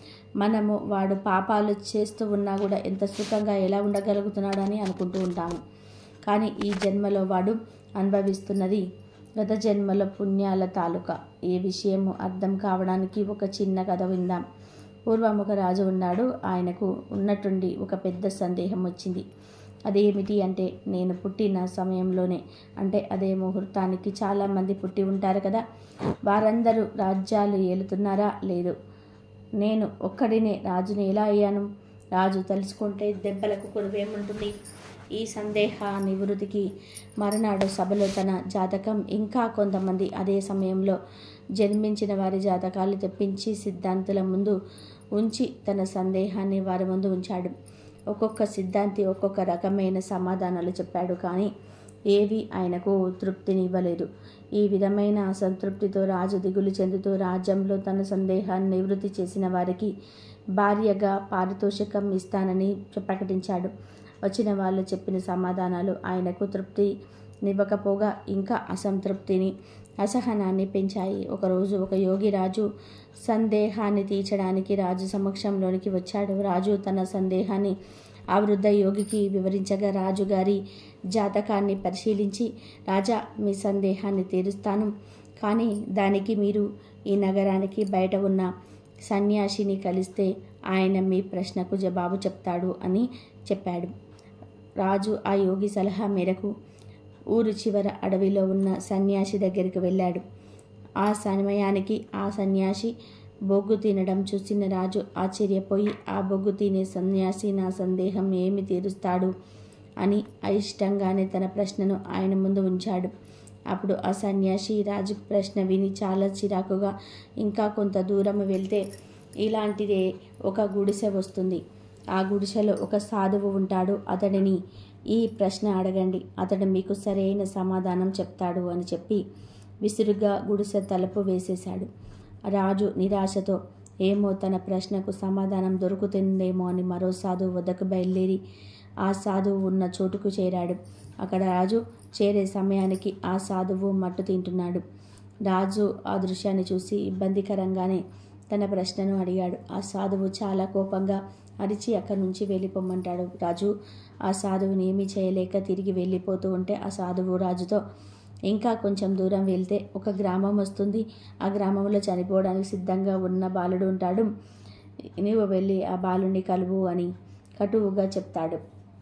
మనము వాడు పాపాలు చేస్తూ ఉన్నా కూడా ఎంత సుఖంగా ఎలా ఉండగలుగుతున్నాడు అని అనుకుంటూ ఉంటాము కానీ ఈ జన్మలో వాడు అనుభవిస్తున్నది గత జన్మల పుణ్యాల తాలూకా ఈ విషయము అర్థం కావడానికి ఒక చిన్న కథ విందాం పూర్వం ఒక రాజు ఉన్నాడు ఆయనకు ఉన్నట్టుండి ఒక పెద్ద సందేహం వచ్చింది అదేమిటి అంటే నేను పుట్టిన సమయంలోనే అంటే అదే ముహూర్తానికి చాలామంది పుట్టి ఉంటారు కదా వారందరూ రాజ్యాలు ఏలుతున్నారా లేదు నేను ఒక్కడినే రాజుని ఎలా అయ్యాను రాజు తలుచుకుంటే దెబ్బలకు కొలువేముంటుంది ఈ సందేహ నివృత్తికి మరునాడు సభలో తన జాతకం ఇంకా కొంతమంది అదే సమయంలో జన్మించిన వారి జాతకాలు తెప్పించి సిద్ధాంతుల ముందు ఉంచి తన సందేహాన్ని వారి ముందు ఉంచాడు ఒక్కొక్క సిద్ధాంతి ఒక్కొక్క రకమైన సమాధానాలు చెప్పాడు కానీ ఏవి ఆయనకు తృప్తిని ఇవ్వలేదు ఈ విధమైన అసంతృప్తితో రాజు దిగులు చెందుతూ రాజ్యంలో తన సందేహాన్ని నివృత్తి చేసిన వారికి భార్యగా పారితోషికం ఇస్తానని ప్రకటించాడు వచ్చిన వాళ్ళు చెప్పిన సమాధానాలు ఆయనకు తృప్తి నివ్వకపోగా ఇంకా అసంతృప్తిని అసహనాన్ని పెంచాయి ఒకరోజు ఒక యోగి రాజు సందేహాన్ని తీర్చడానికి రాజు సమక్షంలోనికి వచ్చాడు రాజు తన సందేహాన్ని ఆ వృద్ధ యోగికి వివరించగా రాజుగారి జాతకాన్ని పరిశీలించి రాజా మీ సందేహాన్ని తీరుస్తాను కానీ దానికి మీరు ఈ నగరానికి బయట ఉన్న సన్యాసిని కలిస్తే ఆయన మీ ప్రశ్నకు జవాబు చెప్తాడు అని చెప్పాడు రాజు ఆ యోగి సలహా మేరకు ఊరు చివర అడవిలో ఉన్న సన్యాసి దగ్గరికి వెళ్ళాడు ఆ సమయానికి ఆ సన్యాసి బొగ్గు తినడం చూసిన రాజు ఆశ్చర్యపోయి ఆ బొగ్గు తినే సన్యాసి నా సందేహం ఏమి తీరుస్తాడు అని అయిష్టంగానే తన ప్రశ్నను ఆయన ముందు ఉంచాడు అప్పుడు ఆ సన్యాసి రాజు ప్రశ్న విని చాలా చిరాకుగా ఇంకా కొంత దూరం వెళ్తే ఇలాంటిదే ఒక గుడిసె వస్తుంది ఆ గుడిసెలో ఒక సాధువు ఉంటాడు అతడిని ఈ ప్రశ్న అడగండి అతడు మీకు సరైన సమాధానం చెప్తాడు అని చెప్పి విసురుగా గుడిసె తలుపు వేసేశాడు రాజు నిరాశతో ఏమో తన ప్రశ్నకు సమాధానం దొరుకుతుందేమో అని మరో సాధువు వద్దకు బయలుదేరి ఆ సాధువు ఉన్న చోటుకు చేరాడు అక్కడ రాజు చేరే సమయానికి ఆ సాధువు మట్టు తింటున్నాడు రాజు ఆ దృశ్యాన్ని చూసి ఇబ్బందికరంగానే తన ప్రశ్నను అడిగాడు ఆ సాధువు చాలా కోపంగా అరిచి అక్కడి నుంచి వెళ్ళిపోమ్మంటాడు రాజు ఆ సాధువుని ఏమీ చేయలేక తిరిగి వెళ్ళిపోతూ ఉంటే ఆ సాధువు రాజుతో ఇంకా కొంచెం దూరం వెళ్తే ఒక గ్రామం వస్తుంది ఆ గ్రామంలో చనిపోవడానికి సిద్ధంగా ఉన్న బాలుడు ఉంటాడు నీవు వెళ్ళి ఆ బాలుని కలువు అని కటువుగా చెప్తాడు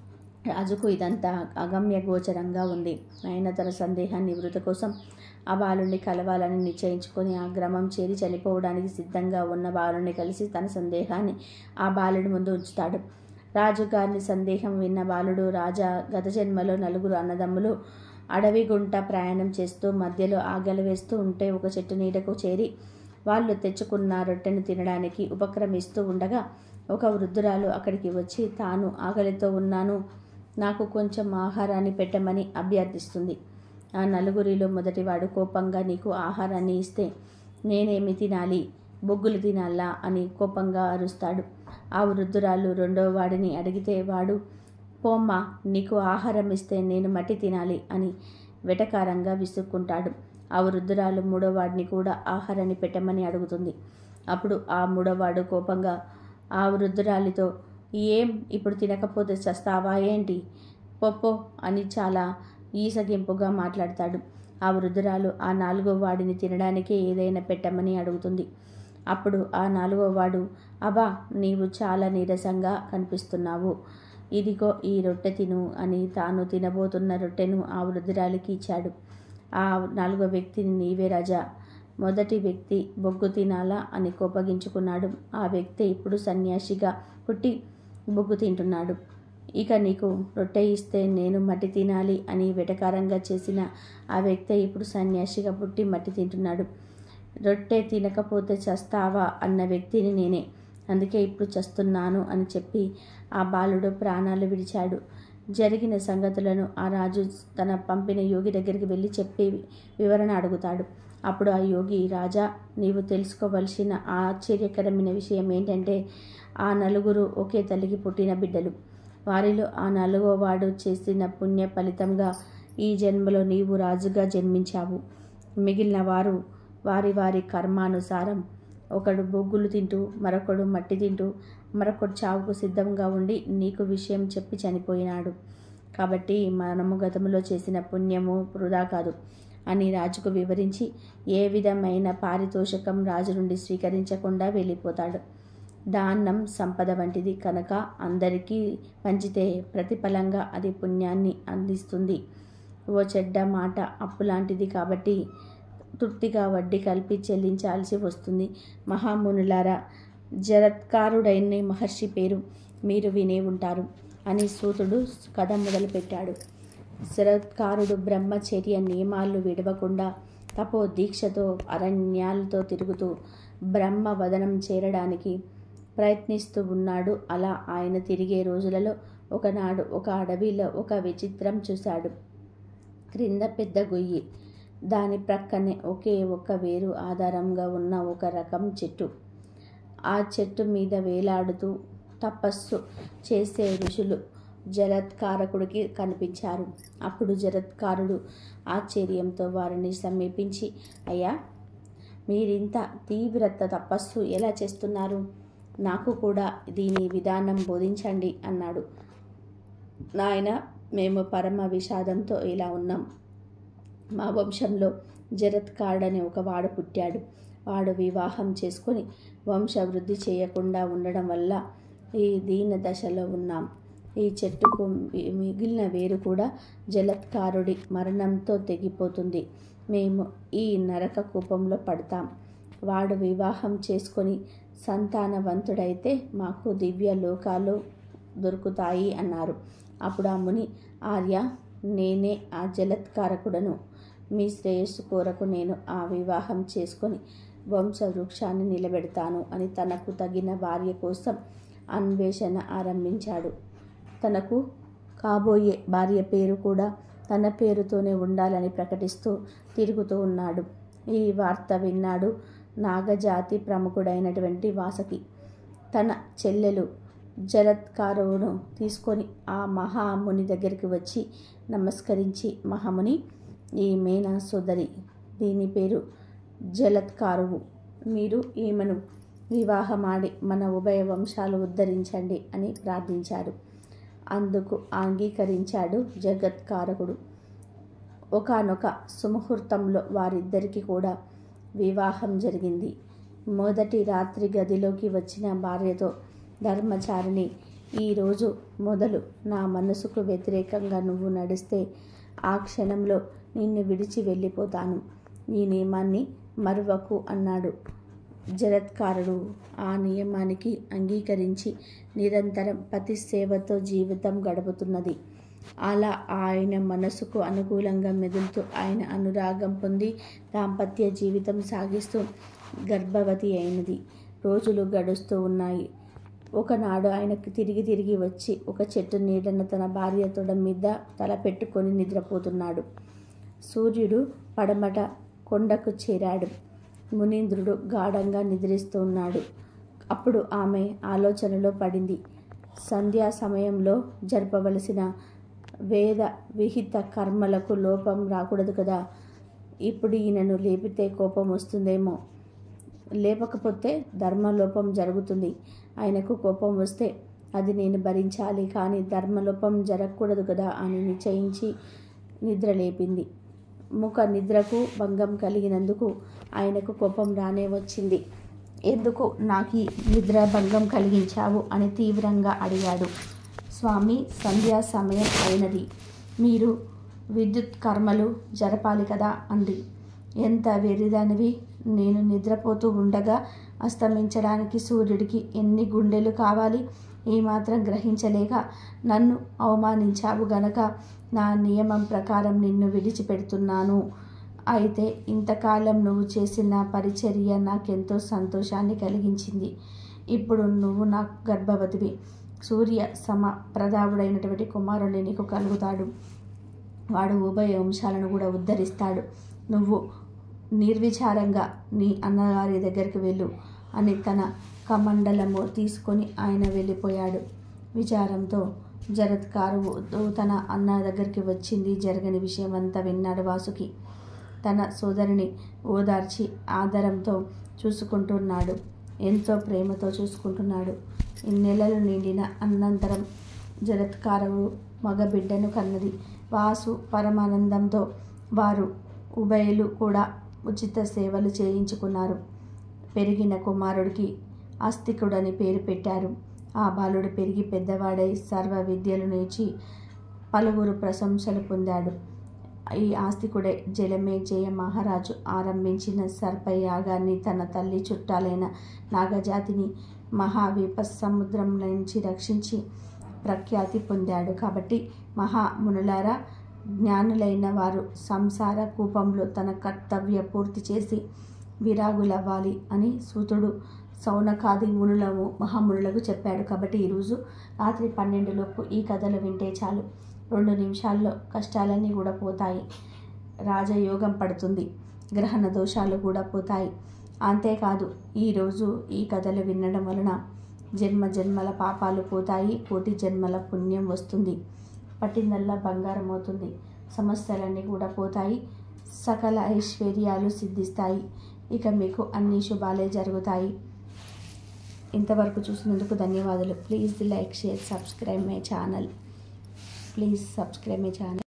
రాజుకు ఇదంతా అగమ్య గోచరంగా ఉంది ఆయన తన సందేహాన్ని నివృత్తి కోసం ఆ బాలుని కలవాలని నిశ్చయించుకొని ఆ గ్రామం చేరి చనిపోవడానికి సిద్ధంగా ఉన్న బాలుని కలిసి తన సందేహాన్ని ఆ బాలుడి ముందు ఉంచుతాడు రాజుగారిని సందేహం విన్న బాలుడు రాజా గత జన్మలో నలుగురు అన్నదమ్ములు అడవి గుంట ప్రయాణం చేస్తూ మధ్యలో ఆగలి వేస్తూ ఉంటే ఒక చెట్టు నీడకు చేరి వాళ్ళు తెచ్చుకున్న రొట్టెను తినడానికి ఉపక్రమిస్తూ ఉండగా ఒక వృద్ధురాలు అక్కడికి వచ్చి తాను ఆకలితో ఉన్నాను నాకు కొంచెం ఆహారాన్ని పెట్టమని అభ్యర్థిస్తుంది ఆ నలుగురిలో మొదటివాడు కోపంగా నీకు ఆహారాన్ని ఇస్తే నేనేమి తినాలి బొగ్గులు తినాలా అని కోపంగా అరుస్తాడు ఆ వృద్ధురాలు రెండో వాడిని అడిగితే వాడు పోమ్మ నీకు ఆహారం ఇస్తే నేను మట్టి తినాలి అని వెటకారంగా విసుక్కుంటాడు ఆ వృద్ధురాలు మూడోవాడిని కూడా ఆహారాన్ని పెట్టమని అడుగుతుంది అప్పుడు ఆ మూడోవాడు కోపంగా ఆ వృద్ధురాలితో ఏం ఇప్పుడు తినకపోతే చస్తావా ఏంటి పొప్పో అని చాలా ఈసగింపుగా మాట్లాడతాడు ఆ వృద్ధురాలు ఆ నాలుగో వాడిని తినడానికి ఏదైనా పెట్టమని అడుగుతుంది అప్పుడు ఆ నాలుగో వాడు అబా నీవు చాలా నీరసంగా కనిపిస్తున్నావు ఇదిగో ఈ రొట్టె తిను అని తాను తినబోతున్న రొట్టెను ఆ వృద్ధురాలికి ఇచ్చాడు ఆ నాలుగో వ్యక్తిని నీవే రాజా మొదటి వ్యక్తి బొగ్గు తినాలా అని కోపగించుకున్నాడు ఆ వ్యక్తి ఇప్పుడు సన్యాసిగా పుట్టి బొగ్గు తింటున్నాడు ఇక నీకు రొట్టె ఇస్తే నేను మట్టి తినాలి అని వెటకారంగా చేసిన ఆ వ్యక్తి ఇప్పుడు సన్యాసిగా పుట్టి మట్టి తింటున్నాడు రొట్టె తినకపోతే చస్తావా అన్న వ్యక్తిని నేనే అందుకే ఇప్పుడు చస్తున్నాను అని చెప్పి ఆ బాలుడు ప్రాణాలు విడిచాడు జరిగిన సంగతులను ఆ రాజు తన పంపిన యోగి దగ్గరికి వెళ్ళి చెప్పి వివరణ అడుగుతాడు అప్పుడు ఆ యోగి రాజా నీవు తెలుసుకోవలసిన ఆశ్చర్యకరమైన విషయం ఏంటంటే ఆ నలుగురు ఒకే తల్లికి పుట్టిన బిడ్డలు వారిలో ఆ నలుగో వాడు చేసిన పుణ్య ఫలితంగా ఈ జన్మలో నీవు రాజుగా జన్మించావు మిగిలిన వారు వారి వారి కర్మానుసారం ఒకడు బొగ్గులు తింటూ మరొకడు మట్టి తింటూ మరొకడు చావుకు సిద్ధంగా ఉండి నీకు విషయం చెప్పి చనిపోయినాడు కాబట్టి మనము గతంలో చేసిన పుణ్యము వృధా కాదు అని రాజుకు వివరించి ఏ విధమైన పారితోషకం రాజు నుండి స్వీకరించకుండా వెళ్ళిపోతాడు దానం సంపద వంటిది కనుక అందరికీ పంచితే ప్రతిఫలంగా అది పుణ్యాన్ని అందిస్తుంది ఓ చెడ్డ మాట అప్పు లాంటిది కాబట్టి తృప్తిగా వడ్డీ కలిపి చెల్లించాల్సి వస్తుంది మహామునులారా జరత్కారుడైన మహర్షి పేరు మీరు వినే ఉంటారు అని సూతుడు కథ మొదలుపెట్టాడు శరత్కారుడు బ్రహ్మచర్య నియమాలు విడవకుండా తపో దీక్షతో అరణ్యాలతో తిరుగుతూ బ్రహ్మ వదనం చేరడానికి ప్రయత్నిస్తూ ఉన్నాడు అలా ఆయన తిరిగే రోజులలో ఒకనాడు ఒక అడవిలో ఒక విచిత్రం చూశాడు క్రింద పెద్ద గొయ్యి దాని ప్రక్కనే ఒకే ఒక వేరు ఆధారంగా ఉన్న ఒక రకం చెట్టు ఆ చెట్టు మీద వేలాడుతూ తపస్సు చేసే ఋషులు జరత్కారకుడికి కనిపించారు అప్పుడు జరత్కారుడు ఆశ్చర్యంతో వారిని సమీపించి అయ్యా మీరింత తీవ్రత తపస్సు ఎలా చేస్తున్నారు నాకు కూడా దీని విధానం బోధించండి అన్నాడు నాయన మేము పరమ విషాదంతో ఇలా ఉన్నాం మా వంశంలో జరత్కారుడు అనే ఒక వాడు పుట్టాడు వాడు వివాహం చేసుకొని వంశవృద్ధి చేయకుండా ఉండడం వల్ల ఈ దీన దశలో ఉన్నాం ఈ చెట్టుకు మిగిలిన వేరు కూడా జలత్కారుడి మరణంతో తెగిపోతుంది మేము ఈ నరక కూపంలో పడతాం వాడు వివాహం చేసుకొని సంతానవంతుడైతే మాకు దివ్య లోకాలు దొరుకుతాయి అన్నారు అప్పుడు ఆ ముని ఆర్య నేనే ఆ జలత్కారకుడను మీ శ్రేయస్సు కోరకు నేను ఆ వివాహం చేసుకొని వంశవృక్షాన్ని నిలబెడతాను అని తనకు తగిన భార్య కోసం అన్వేషణ ఆరంభించాడు తనకు కాబోయే భార్య పేరు కూడా తన పేరుతోనే ఉండాలని ప్రకటిస్తూ తిరుగుతూ ఉన్నాడు ఈ వార్త విన్నాడు నాగజాతి ప్రముఖుడైనటువంటి వాసకి తన చెల్లెలు జలత్కారువును తీసుకొని ఆ మహాముని దగ్గరికి వచ్చి నమస్కరించి మహాముని ఈ మేనా సోదరి దీని పేరు జలత్కారువు మీరు ఈమెను వివాహమాడి మన ఉభయ వంశాలు ఉద్ధరించండి అని ప్రార్థించాడు అందుకు అంగీకరించాడు జగత్కారకుడు ఒకనొక సుముహూర్తంలో వారిద్దరికీ కూడా వివాహం జరిగింది మొదటి రాత్రి గదిలోకి వచ్చిన భార్యతో ధర్మచారిణి ఈరోజు మొదలు నా మనసుకు వ్యతిరేకంగా నువ్వు నడిస్తే ఆ క్షణంలో నిన్ను విడిచి వెళ్ళిపోతాను ఈ నియమాన్ని మరువకు అన్నాడు జరత్కారుడు ఆ నియమానికి అంగీకరించి నిరంతరం పతి సేవతో జీవితం గడుపుతున్నది అలా ఆయన మనసుకు అనుకూలంగా మెదులుతూ ఆయన అనురాగం పొంది దాంపత్య జీవితం సాగిస్తూ గర్భవతి అయినది రోజులు గడుస్తూ ఉన్నాయి ఒకనాడు ఆయనకు తిరిగి తిరిగి వచ్చి ఒక చెట్టు నీడన తన భార్య తొడ మీద తల పెట్టుకొని నిద్రపోతున్నాడు సూర్యుడు పడమట కొండకు చేరాడు మునీంద్రుడు గాఢంగా నిద్రిస్తూ ఉన్నాడు అప్పుడు ఆమె ఆలోచనలో పడింది సంధ్యా సమయంలో జరపవలసిన వేద విహిత కర్మలకు లోపం రాకూడదు కదా ఇప్పుడు ఈయనను లేపితే కోపం వస్తుందేమో లేపకపోతే ధర్మలోపం జరుగుతుంది ఆయనకు కోపం వస్తే అది నేను భరించాలి కానీ ధర్మలోపం జరగకూడదు కదా అని నిశ్చయించి నిద్ర లేపింది ముఖ నిద్రకు భంగం కలిగినందుకు ఆయనకు కోపం రానే వచ్చింది ఎందుకు నాకు ఈ నిద్ర భంగం కలిగించావు అని తీవ్రంగా అడిగాడు స్వామి సంధ్యా సమయం అయినది మీరు విద్యుత్ కర్మలు జరపాలి కదా అంది ఎంత వెర్రిదానివి నేను నిద్రపోతూ ఉండగా అస్తమించడానికి సూర్యుడికి ఎన్ని గుండెలు కావాలి ఏమాత్రం గ్రహించలేక నన్ను అవమానించావు గనక నా నియమం ప్రకారం నిన్ను విడిచిపెడుతున్నాను అయితే ఇంతకాలం నువ్వు చేసిన పరిచర్య నాకెంతో సంతోషాన్ని కలిగించింది ఇప్పుడు నువ్వు నా గర్భవతివి సూర్య సమ ప్రదావుడైనటువంటి కుమారుని నీకు కలుగుతాడు వాడు ఉభయ వంశాలను కూడా ఉద్ధరిస్తాడు నువ్వు నిర్విచారంగా నీ అన్నగారి దగ్గరికి వెళ్ళు అని తన కమండలము తీసుకొని ఆయన వెళ్ళిపోయాడు విచారంతో జరత్కారువు తన అన్న దగ్గరికి వచ్చింది జరగని విషయం అంతా విన్నాడు వాసుకి తన సోదరిని ఓదార్చి ఆదరంతో చూసుకుంటున్నాడు ఎంతో ప్రేమతో చూసుకుంటున్నాడు ఇన్నెలలు నిండిన అనంతరం జరత్కారవు మగ బిడ్డను కన్నది వాసు పరమానందంతో వారు ఉభయలు కూడా ఉచిత సేవలు చేయించుకున్నారు పెరిగిన కుమారుడికి ఆస్తికుడని పేరు పెట్టారు ఆ బాలుడు పెరిగి పెద్దవాడై సర్వ విద్యలు నేర్చి పలువురు ప్రశంసలు పొందాడు ఈ ఆస్తికుడే జలమేజయ మహారాజు ఆరంభించిన సర్పయాగాన్ని తన తల్లి చుట్టాలైన నాగజాతిని మహావిప సముద్రం నుంచి రక్షించి ప్రఖ్యాతి పొందాడు కాబట్టి మహామునులారా జ్ఞానులైన వారు సంసార కూపంలో తన కర్తవ్య పూర్తి చేసి విరాగులవ్వాలి అని సూతుడు సౌనకాది మునులము మహామునులకు చెప్పాడు కాబట్టి ఈరోజు రాత్రి పన్నెండులోపు ఈ కథలు వింటే చాలు రెండు నిమిషాల్లో కష్టాలన్నీ కూడా పోతాయి రాజయోగం పడుతుంది గ్రహణ దోషాలు కూడా పోతాయి అంతేకాదు ఈరోజు ఈ కథలు వినడం వలన జన్మ జన్మల పాపాలు పోతాయి కోటి జన్మల పుణ్యం వస్తుంది పట్టిందల్లా బంగారం అవుతుంది సమస్యలన్నీ కూడా పోతాయి సకల ఐశ్వర్యాలు సిద్ధిస్తాయి ఇక మీకు అన్ని శుభాలే జరుగుతాయి ఇంతవరకు చూసినందుకు ధన్యవాదాలు please like share subscribe my channel please subscribe my channel